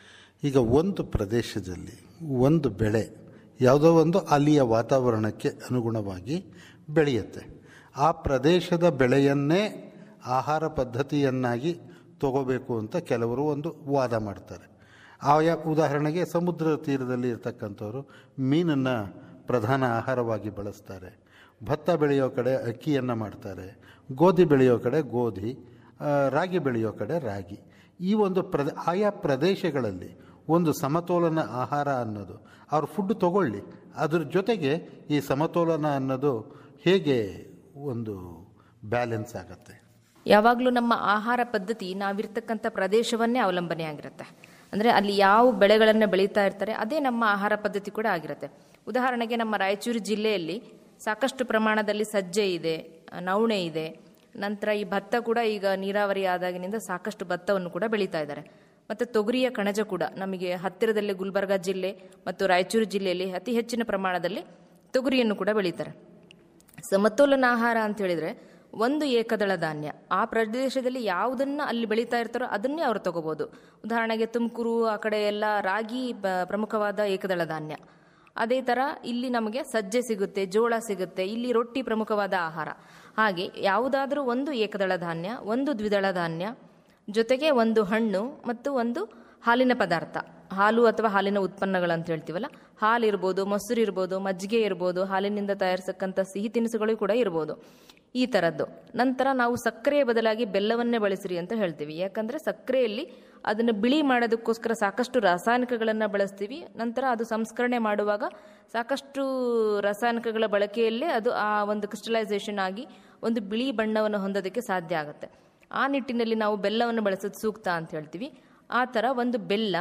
R: ಈಗ ಒಂದು ಪ್ರದೇಶದಲ್ಲಿ ಒಂದು ಬೆಳೆ ಯಾವುದೋ ಒಂದು ಅಲ್ಲಿಯ ವಾತಾವರಣಕ್ಕೆ ಅನುಗುಣವಾಗಿ ಬೆಳೆಯುತ್ತೆ ಆ ಪ್ರದೇಶದ ಬೆಳೆಯನ್ನೇ ಆಹಾರ ಪದ್ಧತಿಯನ್ನಾಗಿ ತಗೋಬೇಕು ಅಂತ ಕೆಲವರು ಒಂದು ವಾದ ಮಾಡ್ತಾರೆ ಆಯಾ ಉದಾಹರಣೆಗೆ ಸಮುದ್ರ ತೀರದಲ್ಲಿ ಇರ್ತಕ್ಕಂಥವ್ರು ಮೀನನ್ನು ಪ್ರಧಾನ ಆಹಾರವಾಗಿ ಬಳಸ್ತಾರೆ ಭತ್ತ ಬೆಳೆಯೋ ಕಡೆ ಅಕ್ಕಿಯನ್ನು ಮಾಡ್ತಾರೆ ಗೋಧಿ ಬೆಳೆಯೋ ಕಡೆ ಗೋಧಿ ಆ, ರಾಗಿ ಬೆಳೆಯೋ ಕಡೆ ರಾಗಿ ಈ ಒಂದು ಪ್ರದ ಆಯಾ ಪ್ರದೇಶಗಳಲ್ಲಿ ಒಂದು ಸಮತೋಲನ ಆಹಾರ ಅನ್ನೋದು ಅವ್ರ ಫುಡ್ ತಗೊಳ್ಳಿ ಅದ್ರ ಜೊತೆಗೆ ಈ ಸಮತೋಲನ ಅನ್ನೋದು ಹೇಗೆ ಒಂದು ಬ್ಯಾಲೆನ್ಸ್ ಆಗತ್ತೆ
Q: ಯಾವಾಗಲೂ ನಮ್ಮ ಆಹಾರ ಪದ್ಧತಿ ನಾವಿರ್ತಕ್ಕಂಥ ಪ್ರದೇಶವನ್ನೇ ಅವಲಂಬನೆ ಆಗಿರುತ್ತೆ ಅಂದರೆ ಅಲ್ಲಿ ಯಾವ ಬೆಳೆಗಳನ್ನು ಬೆಳೀತಾ ಇರ್ತಾರೆ ಅದೇ ನಮ್ಮ ಆಹಾರ ಪದ್ಧತಿ ಕೂಡ ಆಗಿರುತ್ತೆ ಉದಾಹರಣೆಗೆ ನಮ್ಮ ರಾಯಚೂರು ಜಿಲ್ಲೆಯಲ್ಲಿ ಸಾಕಷ್ಟು ಪ್ರಮಾಣದಲ್ಲಿ ಸಜ್ಜೆ ಇದೆ ನವಣೆ ಇದೆ ನಂತರ ಈ ಭತ್ತ ಕೂಡ ಈಗ ನೀರಾವರಿ ಆದಾಗಿನಿಂದ ಸಾಕಷ್ಟು ಭತ್ತವನ್ನು ಕೂಡ ಬೆಳೀತಾ ಇದ್ದಾರೆ ಮತ್ತು ತೊಗರಿಯ ಕಣಜ ಕೂಡ ನಮಗೆ ಹತ್ತಿರದಲ್ಲಿ ಗುಲ್ಬರ್ಗ ಜಿಲ್ಲೆ ಮತ್ತು ರಾಯಚೂರು ಜಿಲ್ಲೆಯಲ್ಲಿ ಅತಿ ಹೆಚ್ಚಿನ ಪ್ರಮಾಣದಲ್ಲಿ ತೊಗರಿಯನ್ನು ಕೂಡ ಬೆಳೀತಾರೆ ಸಮತೋಲನ ಆಹಾರ ಅಂತ ಹೇಳಿದ್ರೆ ಒಂದು ಏಕದಳ ಧಾನ್ಯ ಆ ಪ್ರದೇಶದಲ್ಲಿ ಯಾವುದನ್ನ ಅಲ್ಲಿ ಬೆಳೀತಾ ಇರ್ತಾರೋ ಅದನ್ನೇ ಅವರು ತಗೋಬಹುದು ಉದಾಹರಣೆಗೆ ತುಮಕೂರು ಆ ಕಡೆ ಎಲ್ಲ ರಾಗಿ ಬ- ಪ್ರಮುಖವಾದ ಏಕದಳ ಧಾನ್ಯ ಅದೇ ಥರ ಇಲ್ಲಿ ನಮಗೆ ಸಜ್ಜೆ ಸಿಗುತ್ತೆ ಜೋಳ ಸಿಗುತ್ತೆ ಇಲ್ಲಿ ರೊಟ್ಟಿ ಪ್ರಮುಖವಾದ ಆಹಾರ ಹಾಗೆ ಯಾವುದಾದ್ರೂ ಒಂದು ಏಕದಳ ಧಾನ್ಯ ಒಂದು ದ್ವಿದಳ ಧಾನ್ಯ ಜೊತೆಗೆ ಒಂದು ಹಣ್ಣು ಮತ್ತು ಒಂದು ಹಾಲಿನ ಪದಾರ್ಥ ಹಾಲು ಅಥವಾ ಹಾಲಿನ ಉತ್ಪನ್ನಗಳು ಅಂತ ಹೇಳ್ತೀವಲ್ಲ ಹಾಲು ಇರ್ಬೋದು ಮೊಸರು ಇರ್ಬೋದು ಮಜ್ಜಿಗೆ ಇರ್ಬೋದು ಹಾಲಿನಿಂದ ತಯಾರಿಸಕ್ಕಂಥ ಸಿಹಿ ತಿನಿಸುಗಳು ಕೂಡ ಇರ್ಬೋದು ಈ ಥರದ್ದು ನಂತರ ನಾವು ಸಕ್ಕರೆಯ ಬದಲಾಗಿ ಬೆಲ್ಲವನ್ನೇ ಬಳಸಿರಿ ಅಂತ ಹೇಳ್ತೀವಿ ಯಾಕಂದರೆ ಸಕ್ಕರೆಯಲ್ಲಿ ಅದನ್ನು ಬಿಳಿ ಮಾಡೋದಕ್ಕೋಸ್ಕರ ಸಾಕಷ್ಟು ರಾಸಾಯನಿಕಗಳನ್ನು ಬಳಸ್ತೀವಿ ನಂತರ ಅದು ಸಂಸ್ಕರಣೆ ಮಾಡುವಾಗ ಸಾಕಷ್ಟು ರಾಸಾಯನಿಕಗಳ ಬಳಕೆಯಲ್ಲೇ ಅದು ಆ ಒಂದು ಕ್ರಿಸ್ಟಲೈಸೇಷನ್ ಆಗಿ ಒಂದು ಬಿಳಿ ಬಣ್ಣವನ್ನು ಹೊಂದೋದಕ್ಕೆ ಸಾಧ್ಯ ಆಗುತ್ತೆ ಆ ನಿಟ್ಟಿನಲ್ಲಿ ನಾವು ಬೆಲ್ಲವನ್ನು ಬಳಸೋದು ಸೂಕ್ತ ಅಂತ ಹೇಳ್ತೀವಿ ಆ ಥರ ಒಂದು ಬೆಲ್ಲ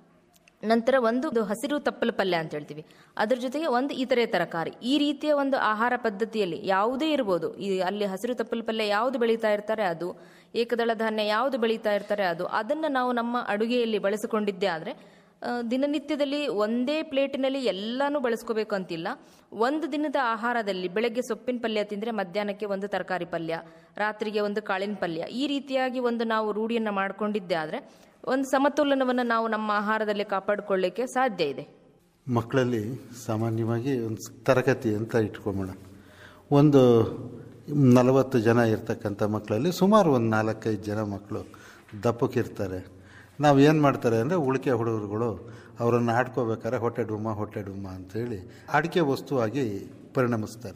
Q: ನಂತರ ಒಂದು ಇದು ಹಸಿರು ತಪ್ಪಲು ಪಲ್ಯ ಅಂತ ಹೇಳ್ತೀವಿ ಅದ್ರ ಜೊತೆಗೆ ಒಂದು ಇತರೆ ತರಕಾರಿ ಈ ರೀತಿಯ ಒಂದು ಆಹಾರ ಪದ್ಧತಿಯಲ್ಲಿ ಯಾವುದೇ ಇರ್ಬೋದು ಈ ಅಲ್ಲಿ ಹಸಿರು ತಪ್ಪಲು ಪಲ್ಯ ಯಾವುದು ಬೆಳೀತಾ ಇರ್ತಾರೆ ಅದು ಏಕದಳ ಧಾನ್ಯ ಯಾವುದು ಬೆಳೀತಾ ಇರ್ತಾರೆ ಅದು ಅದನ್ನು ನಾವು ನಮ್ಮ ಅಡುಗೆಯಲ್ಲಿ ಬಳಸಿಕೊಂಡಿದ್ದೇ ಆದರೆ ಆ, ದಿನನಿತ್ಯದಲ್ಲಿ ಒಂದೇ ಪ್ಲೇಟಿನಲ್ಲಿ ಎಲ್ಲಾನು ಬಳಸ್ಕೋಬೇಕು ಅಂತಿಲ್ಲ ಒಂದು ದಿನದ ಆಹಾರದಲ್ಲಿ ಬೆಳಗ್ಗೆ ಸೊಪ್ಪಿನ ಪಲ್ಯ ತಿಂದರೆ ಮಧ್ಯಾಹ್ನಕ್ಕೆ ಒಂದು ತರಕಾರಿ ಪಲ್ಯ ರಾತ್ರಿಗೆ ಒಂದು ಕಾಳಿನ ಪಲ್ಯ ಈ ರೀತಿಯಾಗಿ ಒಂದು ನಾವು ರೂಢಿಯನ್ನು ಮಾಡಿಕೊಂಡಿದ್ದೆ ಆದರೆ ಒಂದು ಸಮತೋಲನವನ್ನು ನಾವು ನಮ್ಮ ಆಹಾರದಲ್ಲಿ ಕಾಪಾಡಿಕೊಳ್ಳಿಕ್ಕೆ ಸಾಧ್ಯ ಇದೆ
R: ಮಕ್ಕಳಲ್ಲಿ ಸಾಮಾನ್ಯವಾಗಿ ಒಂದು ತರಗತಿ ಅಂತ ಇಟ್ಕೊಂಬೋಣ ಒಂದು ನಲವತ್ತು ಜನ ಇರ್ತಕ್ಕಂಥ ಮಕ್ಕಳಲ್ಲಿ ಸುಮಾರು ಒಂದು ನಾಲ್ಕೈದು ಜನ ಮಕ್ಕಳು ದಪ್ಪಕ್ಕಿರ್ತಾರೆ ನಾವು ಏನು ಮಾಡ್ತಾರೆ ಅಂದರೆ ಉಳಿಕೆ ಹುಡುಗರುಗಳು ಅವರನ್ನು ಆಡ್ಕೋಬೇಕಾದ್ರೆ ಹೊಟ್ಟೆ ಡುಮ್ಮ ಹೊಟ್ಟೆ ಡುಮ್ಮ ಅಂತೇಳಿ ಅಡಿಕೆ ವಸ್ತುವಾಗಿ ಪರಿಣಮಿಸ್ತಾರೆ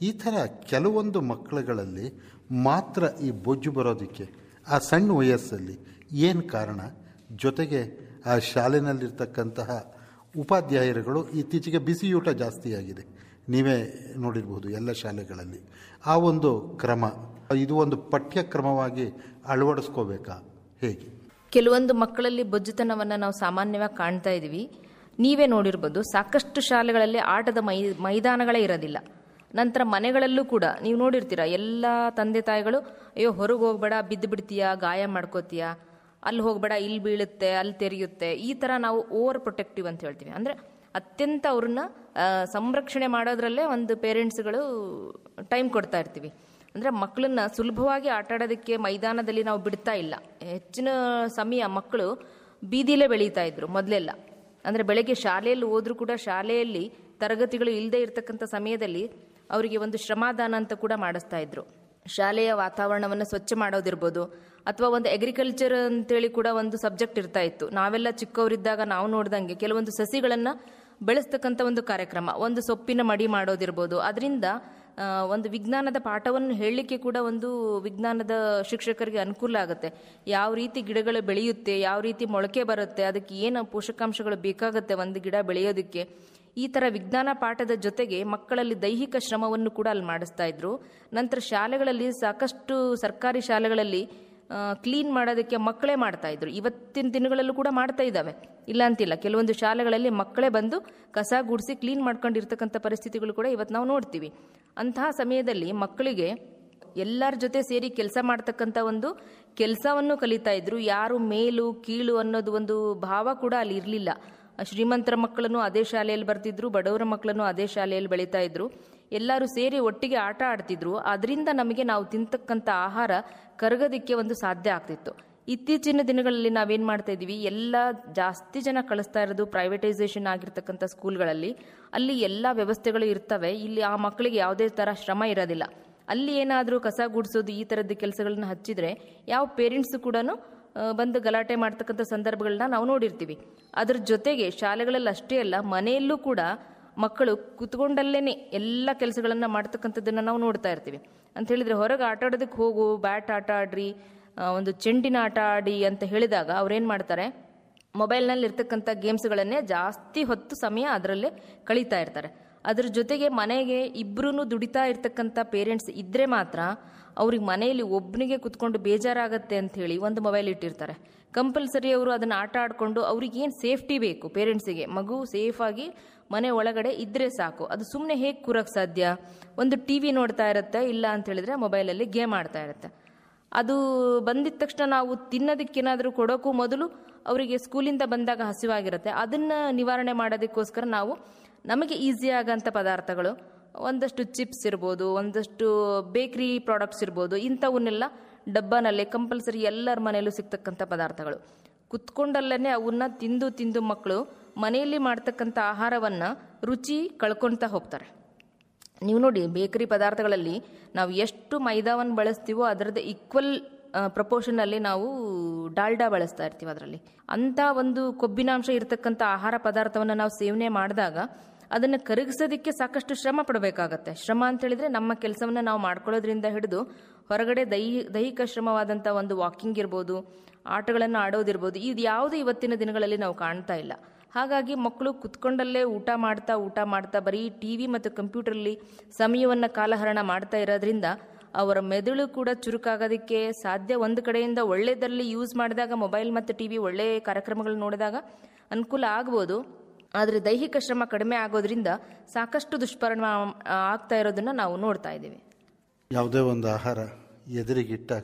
R: ಈ ಥರ ಕೆಲವೊಂದು ಮಕ್ಕಳುಗಳಲ್ಲಿ ಮಾತ್ರ ಈ ಬೊಜ್ಜು ಬರೋದಕ್ಕೆ ಆ ಸಣ್ಣ ವಯಸ್ಸಲ್ಲಿ ಏನು ಕಾರಣ ಜೊತೆಗೆ ಆ ಶಾಲೆನಲ್ಲಿರ್ತಕ್ಕಂತಹ ಉಪಾಧ್ಯಾಯರುಗಳು ಇತ್ತೀಚೆಗೆ ಬಿಸಿಯೂಟ ಜಾಸ್ತಿಯಾಗಿದೆ ನೀವೇ ನೋಡಿರ್ಬೋದು ಎಲ್ಲ ಶಾಲೆಗಳಲ್ಲಿ ಆ ಒಂದು ಕ್ರಮ ಇದು ಒಂದು ಪಠ್ಯಕ್ರಮವಾಗಿ ಅಳವಡಿಸ್ಕೋಬೇಕಾ ಹೇಗೆ
Q: ಕೆಲವೊಂದು ಮಕ್ಕಳಲ್ಲಿ ಬೊಜ್ಜುತನವನ್ನು ನಾವು ಸಾಮಾನ್ಯವಾಗಿ ಕಾಣ್ತಾ ಇದ್ದೀವಿ ನೀವೇ ನೋಡಿರ್ಬೋದು ಸಾಕಷ್ಟು ಶಾಲೆಗಳಲ್ಲಿ ಆಟದ ಮೈ ಮೈದಾನಗಳೇ ಇರೋದಿಲ್ಲ ನಂತರ ಮನೆಗಳಲ್ಲೂ ಕೂಡ ನೀವು ನೋಡಿರ್ತೀರ ಎಲ್ಲ ತಂದೆ ತಾಯಿಗಳು ಅಯ್ಯೋ ಹೊರಗೆ ಹೋಗ್ಬೇಡ ಬಿದ್ದು ಬಿಡ್ತೀಯಾ ಗಾಯ ಮಾಡ್ಕೋತೀಯಾ ಅಲ್ಲಿ ಹೋಗ್ಬೇಡ ಇಲ್ಲಿ ಬೀಳುತ್ತೆ ಅಲ್ಲಿ ತೆರೆಯುತ್ತೆ ಈ ಥರ ನಾವು ಓವರ್ ಪ್ರೊಟೆಕ್ಟಿವ್ ಅಂತ ಹೇಳ್ತೀವಿ ಅಂದರೆ ಅತ್ಯಂತ ಅವ್ರನ್ನ ಆ, ಸಂರಕ್ಷಣೆ ಮಾಡೋದ್ರಲ್ಲೇ ಒಂದು ಪೇರೆಂಟ್ಸ್ಗಳು ಟೈಮ್ ಕೊಡ್ತಾ ಇರ್ತೀವಿ ಅಂದರೆ ಮಕ್ಕಳನ್ನ ಸುಲಭವಾಗಿ ಆಟ ಆಡೋದಕ್ಕೆ ಮೈದಾನದಲ್ಲಿ ನಾವು ಬಿಡ್ತಾ ಇಲ್ಲ ಹೆಚ್ಚಿನ ಸಮಯ ಮಕ್ಕಳು ಬೀದಿಲೇ ಬೆಳೀತಾ ಇದ್ರು ಮೊದಲೆಲ್ಲ ಅಂದರೆ ಬೆಳಗ್ಗೆ ಶಾಲೆಯಲ್ಲಿ ಹೋದ್ರೂ ಕೂಡ ಶಾಲೆಯಲ್ಲಿ ತರಗತಿಗಳು ಇಲ್ಲದೆ ಇರತಕ್ಕಂಥ ಸಮಯದಲ್ಲಿ ಅವರಿಗೆ ಒಂದು ಶ್ರಮಾದಾನ ಅಂತ ಕೂಡ ಮಾಡಿಸ್ತಾ ಇದ್ರು ಶಾಲೆಯ ವಾತಾವರಣವನ್ನು ಸ್ವಚ್ಛ ಮಾಡೋದಿರ್ಬೋದು ಅಥವಾ ಒಂದು ಅಗ್ರಿಕಲ್ಚರ್ ಅಂತೇಳಿ ಕೂಡ ಒಂದು ಸಬ್ಜೆಕ್ಟ್ ಇರ್ತಾ ಇತ್ತು ನಾವೆಲ್ಲ ಚಿಕ್ಕವರಿದ್ದಾಗ ನಾವು ನೋಡ್ದಂಗೆ ಕೆಲವೊಂದು ಸಸಿಗಳನ್ನು ಬೆಳೆಸ್ತಕ್ಕಂಥ ಒಂದು ಕಾರ್ಯಕ್ರಮ ಒಂದು ಸೊಪ್ಪಿನ ಮಡಿ ಮಾಡೋದಿರ್ಬೋದು ಅದರಿಂದ ಆ, ಒಂದು ವಿಜ್ಞಾನದ ಪಾಠವನ್ನು ಹೇಳಲಿಕ್ಕೆ ಕೂಡ ಒಂದು ವಿಜ್ಞಾನದ ಶಿಕ್ಷಕರಿಗೆ ಅನುಕೂಲ ಆಗುತ್ತೆ ಯಾವ ರೀತಿ ಗಿಡಗಳು ಬೆಳೆಯುತ್ತೆ ಯಾವ ರೀತಿ ಮೊಳಕೆ ಬರುತ್ತೆ ಅದಕ್ಕೆ ಏನು ಪೋಷಕಾಂಶಗಳು ಬೇಕಾಗುತ್ತೆ ಒಂದು ಗಿಡ ಬೆಳೆಯೋದಕ್ಕೆ ಈ ಥರ ವಿಜ್ಞಾನ ಪಾಠದ ಜೊತೆಗೆ ಮಕ್ಕಳಲ್ಲಿ ದೈಹಿಕ ಶ್ರಮವನ್ನು ಕೂಡ ಅಲ್ಲಿ ಮಾಡಿಸ್ತಾ ಇದ್ರು ನಂತರ ಶಾಲೆಗಳಲ್ಲಿ ಸಾಕಷ್ಟು ಸರ್ಕಾರಿ ಶಾಲೆಗಳಲ್ಲಿ ಕ್ಲೀನ್ ಮಾಡೋದಕ್ಕೆ ಮಕ್ಕಳೇ ಮಾಡ್ತಾ ಇದ್ರು ಇವತ್ತಿನ ದಿನಗಳಲ್ಲೂ ಕೂಡ ಮಾಡ್ತಾ ಇದ್ದಾವೆ ಇಲ್ಲ ಅಂತಿಲ್ಲ ಕೆಲವೊಂದು ಶಾಲೆಗಳಲ್ಲಿ ಮಕ್ಕಳೇ ಬಂದು ಕಸ ಗುಡಿಸಿ ಕ್ಲೀನ್ ಮಾಡ್ಕೊಂಡಿರ್ತಕ್ಕಂಥ ಪರಿಸ್ಥಿತಿಗಳು ಕೂಡ ಇವತ್ತು ನಾವು ನೋಡ್ತೀವಿ ಅಂತಹ ಸಮಯದಲ್ಲಿ ಮಕ್ಕಳಿಗೆ ಎಲ್ಲರ ಜೊತೆ ಸೇರಿ ಕೆಲಸ ಮಾಡ್ತಕ್ಕಂಥ ಒಂದು ಕೆಲಸವನ್ನು ಕಲಿತಾ ಇದ್ರು ಯಾರು ಮೇಲು ಕೀಳು ಅನ್ನೋದು ಒಂದು ಭಾವ ಕೂಡ ಅಲ್ಲಿ ಇರಲಿಲ್ಲ ಶ್ರೀಮಂತರ ಮಕ್ಕಳನ್ನು ಅದೇ ಶಾಲೆಯಲ್ಲಿ ಬರ್ತಿದ್ರು ಬಡವರ ಮಕ್ಕಳನ್ನು ಅದೇ ಶಾಲೆಯಲ್ಲಿ ಬೆಳೀತಾ ಇದ್ರು ಎಲ್ಲರೂ ಸೇರಿ ಒಟ್ಟಿಗೆ ಆಟ ಆಡ್ತಿದ್ರು ಅದರಿಂದ ನಮಗೆ ನಾವು ತಿಂತಕ್ಕಂಥ ಆಹಾರ ಕರಗೋದಿಕ್ಕೆ ಒಂದು ಸಾಧ್ಯ ಆಗ್ತಿತ್ತು ಇತ್ತೀಚಿನ ದಿನಗಳಲ್ಲಿ ನಾವೇನು ಮಾಡ್ತಾ ಇದ್ದೀವಿ ಎಲ್ಲ ಜಾಸ್ತಿ ಜನ ಕಳಿಸ್ತಾ ಇರೋದು ಪ್ರೈವೇಟೈಸೇಷನ್ ಆಗಿರ್ತಕ್ಕಂಥ ಸ್ಕೂಲ್ಗಳಲ್ಲಿ ಅಲ್ಲಿ ಎಲ್ಲ ವ್ಯವಸ್ಥೆಗಳು ಇರ್ತವೆ ಇಲ್ಲಿ ಆ ಮಕ್ಕಳಿಗೆ ಯಾವುದೇ ಥರ ಶ್ರಮ ಇರೋದಿಲ್ಲ ಅಲ್ಲಿ ಏನಾದರೂ ಕಸ ಗುಡಿಸೋದು ಈ ಥರದ್ದು ಕೆಲಸಗಳನ್ನ ಹಚ್ಚಿದ್ರೆ ಯಾವ ಪೇರೆಂಟ್ಸು ಕೂಡ ಬಂದು ಗಲಾಟೆ ಮಾಡ್ತಕ್ಕಂಥ ಸಂದರ್ಭಗಳನ್ನ ನಾವು ನೋಡಿರ್ತೀವಿ ಅದ್ರ ಜೊತೆಗೆ ಶಾಲೆಗಳಲ್ಲಿ ಅಷ್ಟೇ ಅಲ್ಲ ಮನೆಯಲ್ಲೂ ಕೂಡ ಮಕ್ಕಳು ಕುತ್ಕೊಂಡಲ್ಲೇನೆ ಎಲ್ಲ ಕೆಲಸಗಳನ್ನು ಮಾಡ್ತಕ್ಕಂಥದ್ದನ್ನು ನಾವು ನೋಡ್ತಾ ಇರ್ತೀವಿ ಅಂತ ಹೇಳಿದ್ರೆ ಹೊರಗೆ ಆಟ ಆಡೋದಕ್ಕೆ ಹೋಗು ಬ್ಯಾಟ್ ಆಟ ಆಡ್ರಿ ಆ, ಒಂದು ಚೆಂಡಿನ ಆಟ ಆಡಿ ಅಂತ ಹೇಳಿದಾಗ ಅವ್ರೇನು ಮಾಡ್ತಾರೆ ಮೊಬೈಲ್ನಲ್ಲಿ ಇರ್ತಕ್ಕಂಥ ಗೇಮ್ಸ್ಗಳನ್ನೇ ಜಾಸ್ತಿ ಹೊತ್ತು ಸಮಯ ಅದರಲ್ಲೇ ಕಳೀತಾ ಇರ್ತಾರೆ ಅದ್ರ ಜೊತೆಗೆ ಮನೆಗೆ ಇಬ್ಬರೂ ದುಡಿತಾ ಇರ್ತಕ್ಕಂಥ ಪೇರೆಂಟ್ಸ್ ಇದ್ದರೆ ಮಾತ್ರ ಅವ್ರಿಗೆ ಮನೆಯಲ್ಲಿ ಒಬ್ಬನಿಗೆ ಕುತ್ಕೊಂಡು ಬೇಜಾರಾಗತ್ತೆ ಅಂತ ಹೇಳಿ ಒಂದು ಮೊಬೈಲ್ ಇಟ್ಟಿರ್ತಾರೆ ಕಂಪಲ್ಸರಿ ಅವರು ಅದನ್ನು ಆಟ ಆಡಿಕೊಂಡು ಅವ್ರಿಗೆ ಏನು ಸೇಫ್ಟಿ ಬೇಕು ಪೇರೆಂಟ್ಸಿಗೆ ಮಗು ಸೇಫಾಗಿ ಮನೆ ಒಳಗಡೆ ಇದ್ದರೆ ಸಾಕು ಅದು ಸುಮ್ಮನೆ ಹೇಗೆ ಕೂರಕ್ಕೆ ಸಾಧ್ಯ ಒಂದು ಟಿ ವಿ ನೋಡ್ತಾ ಇರುತ್ತೆ ಇಲ್ಲ ಅಂತ ಹೇಳಿದ್ರೆ ಮೊಬೈಲಲ್ಲಿ ಗೇಮ್ ಆಡ್ತಾ ಇರುತ್ತೆ ಅದು ಬಂದಿದ ತಕ್ಷಣ ನಾವು ತಿನ್ನೋದಕ್ಕೇನಾದರೂ ಕೊಡೋಕ್ಕೂ ಮೊದಲು ಅವರಿಗೆ ಸ್ಕೂಲಿಂದ ಬಂದಾಗ ಹಸಿವಾಗಿರುತ್ತೆ ಅದನ್ನು ನಿವಾರಣೆ ಮಾಡೋದಕ್ಕೋಸ್ಕರ ನಾವು ನಮಗೆ ಈಸಿ ಆಗೋಂಥ ಪದಾರ್ಥಗಳು ಒಂದಷ್ಟು ಚಿಪ್ಸ್ ಇರ್ಬೋದು ಒಂದಷ್ಟು ಬೇಕ್ರಿ ಪ್ರಾಡಕ್ಟ್ಸ್ ಇರ್ಬೋದು ಇಂಥವನ್ನೆಲ್ಲ ಡಬ್ಬನಲ್ಲಿ ಕಂಪಲ್ಸರಿ ಎಲ್ಲರ ಮನೆಯಲ್ಲೂ ಸಿಗ್ತಕ್ಕಂಥ ಪದಾರ್ಥಗಳು ಕುತ್ಕೊಂಡಲ್ಲೇ ಅವನ್ನ ತಿಂದು ತಿಂದು ಮಕ್ಕಳು ಮನೆಯಲ್ಲಿ ಮಾಡ್ತಕ್ಕಂಥ ಆಹಾರವನ್ನು ರುಚಿ ಕಳ್ಕೊಳ್ತಾ ಹೋಗ್ತಾರೆ ನೀವು ನೋಡಿ ಬೇಕರಿ ಪದಾರ್ಥಗಳಲ್ಲಿ ನಾವು ಎಷ್ಟು ಮೈದಾವನ್ನು ಬಳಸ್ತೀವೋ ಅದರದ್ದು ಈಕ್ವಲ್ ಪ್ರಪೋರ್ಷನಲ್ಲಿ ನಾವು ಡಾಲ್ಡಾ ಬಳಸ್ತಾ ಇರ್ತೀವಿ ಅದರಲ್ಲಿ ಅಂಥ ಒಂದು ಕೊಬ್ಬಿನಾಂಶ ಇರತಕ್ಕಂಥ ಆಹಾರ ಪದಾರ್ಥವನ್ನು ನಾವು ಸೇವನೆ ಮಾಡಿದಾಗ ಅದನ್ನು ಕರಗಿಸೋದಕ್ಕೆ ಸಾಕಷ್ಟು ಶ್ರಮ ಪಡಬೇಕಾಗತ್ತೆ ಶ್ರಮ ಅಂತ ಹೇಳಿದ್ರೆ ನಮ್ಮ ಕೆಲಸವನ್ನು ನಾವು ಮಾಡ್ಕೊಳ್ಳೋದ್ರಿಂದ ಹಿಡಿದು ಹೊರಗಡೆ ದೈ ದೈಹಿಕ ಶ್ರಮವಾದಂಥ ಒಂದು ವಾಕಿಂಗ್ ಇರ್ಬೋದು ಆಟಗಳನ್ನು ಆಡೋದಿರ್ಬೋದು ಇದು ಯಾವುದು ಇವತ್ತಿನ ದಿನಗಳಲ್ಲಿ ನಾವು ಕಾಣ್ತಾ ಇಲ್ಲ ಹಾಗಾಗಿ ಮಕ್ಕಳು ಕುತ್ಕೊಂಡಲ್ಲೇ ಊಟ ಮಾಡ್ತಾ ಊಟ ಮಾಡ್ತಾ ಬರೀ ಟಿ ವಿ ಮತ್ತು ಕಂಪ್ಯೂಟರ್ಲಿ ಸಮಯವನ್ನು ಕಾಲಹರಣ ಮಾಡ್ತಾ ಇರೋದ್ರಿಂದ ಅವರ ಮೆದುಳು ಕೂಡ ಚುರುಕಾಗೋದಕ್ಕೆ ಸಾಧ್ಯ ಒಂದು ಕಡೆಯಿಂದ ಒಳ್ಳೆಯದರಲ್ಲಿ ಯೂಸ್ ಮಾಡಿದಾಗ ಮೊಬೈಲ್ ಮತ್ತು ಟಿ ವಿ ಒಳ್ಳೆಯ ಕಾರ್ಯಕ್ರಮಗಳು ನೋಡಿದಾಗ ಅನುಕೂಲ ಆಗ್ಬೋದು ಆದರೆ ದೈಹಿಕ ಶ್ರಮ ಕಡಿಮೆ ಆಗೋದ್ರಿಂದ ಸಾಕಷ್ಟು ದುಷ್ಪರಿಣಾಮ ಆಗ್ತಾ ಇರೋದನ್ನು ನಾವು ನೋಡ್ತಾ ಇದ್ದೀವಿ
R: ಯಾವುದೇ ಒಂದು ಆಹಾರ ಎದುರಿಗಿಟ್ಟಾಗ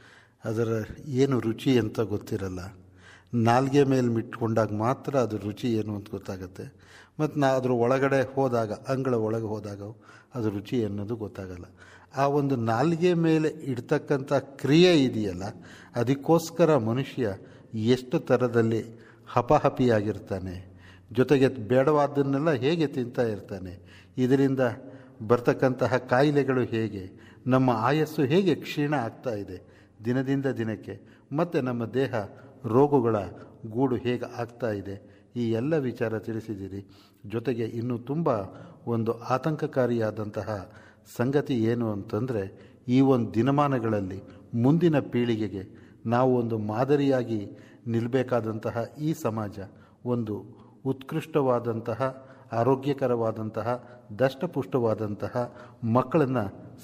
R: ಅದರ ಏನು ರುಚಿ ಅಂತ ಗೊತ್ತಿರಲ್ಲ ನಾಲ್ಗೆ ಮೇಲೆ ಮಿಟ್ಕೊಂಡಾಗ ಮಾತ್ರ ಅದು ರುಚಿ ಏನು ಅಂತ ಗೊತ್ತಾಗುತ್ತೆ ಮತ್ತು ನಾ ಅದ್ರ ಒಳಗಡೆ ಹೋದಾಗ ಅಂಗಳ ಒಳಗೆ ಹೋದಾಗ ಅದು ರುಚಿ ಅನ್ನೋದು ಗೊತ್ತಾಗಲ್ಲ ಆ ಒಂದು ನಾಲ್ಗೆ ಮೇಲೆ ಇಡ್ತಕ್ಕಂಥ ಕ್ರಿಯೆ ಇದೆಯಲ್ಲ ಅದಕ್ಕೋಸ್ಕರ ಮನುಷ್ಯ ಎಷ್ಟು ಥರದಲ್ಲಿ ಹಪಹಪಿಯಾಗಿರ್ತಾನೆ ಜೊತೆಗೆ ಬೇಡವಾದ್ದನ್ನೆಲ್ಲ ಹೇಗೆ ತಿಂತಾ ಇರ್ತಾನೆ ಇದರಿಂದ ಬರ್ತಕ್ಕಂತಹ ಕಾಯಿಲೆಗಳು ಹೇಗೆ ನಮ್ಮ ಆಯಸ್ಸು ಹೇಗೆ ಕ್ಷೀಣ ಆಗ್ತಾ ಇದೆ ದಿನದಿಂದ ದಿನಕ್ಕೆ ಮತ್ತು ನಮ್ಮ ದೇಹ ರೋಗಗಳ ಗೂಡು ಹೇಗೆ ಆಗ್ತಾ ಇದೆ ಈ ಎಲ್ಲ ವಿಚಾರ ತಿಳಿಸಿದ್ದೀರಿ ಜೊತೆಗೆ ಇನ್ನೂ ತುಂಬ ಒಂದು ಆತಂಕಕಾರಿಯಾದಂತಹ ಸಂಗತಿ ಏನು ಅಂತಂದರೆ ಈ ಒಂದು ದಿನಮಾನಗಳಲ್ಲಿ ಮುಂದಿನ ಪೀಳಿಗೆಗೆ ನಾವು ಒಂದು ಮಾದರಿಯಾಗಿ ನಿಲ್ಲಬೇಕಾದಂತಹ ಈ ಸಮಾಜ ಒಂದು ಉತ್ಕೃಷ್ಟವಾದಂತಹ ಆರೋಗ್ಯಕರವಾದಂತಹ ದಷ್ಟಪುಷ್ಟವಾದಂತಹ ಮಕ್ಕಳನ್ನು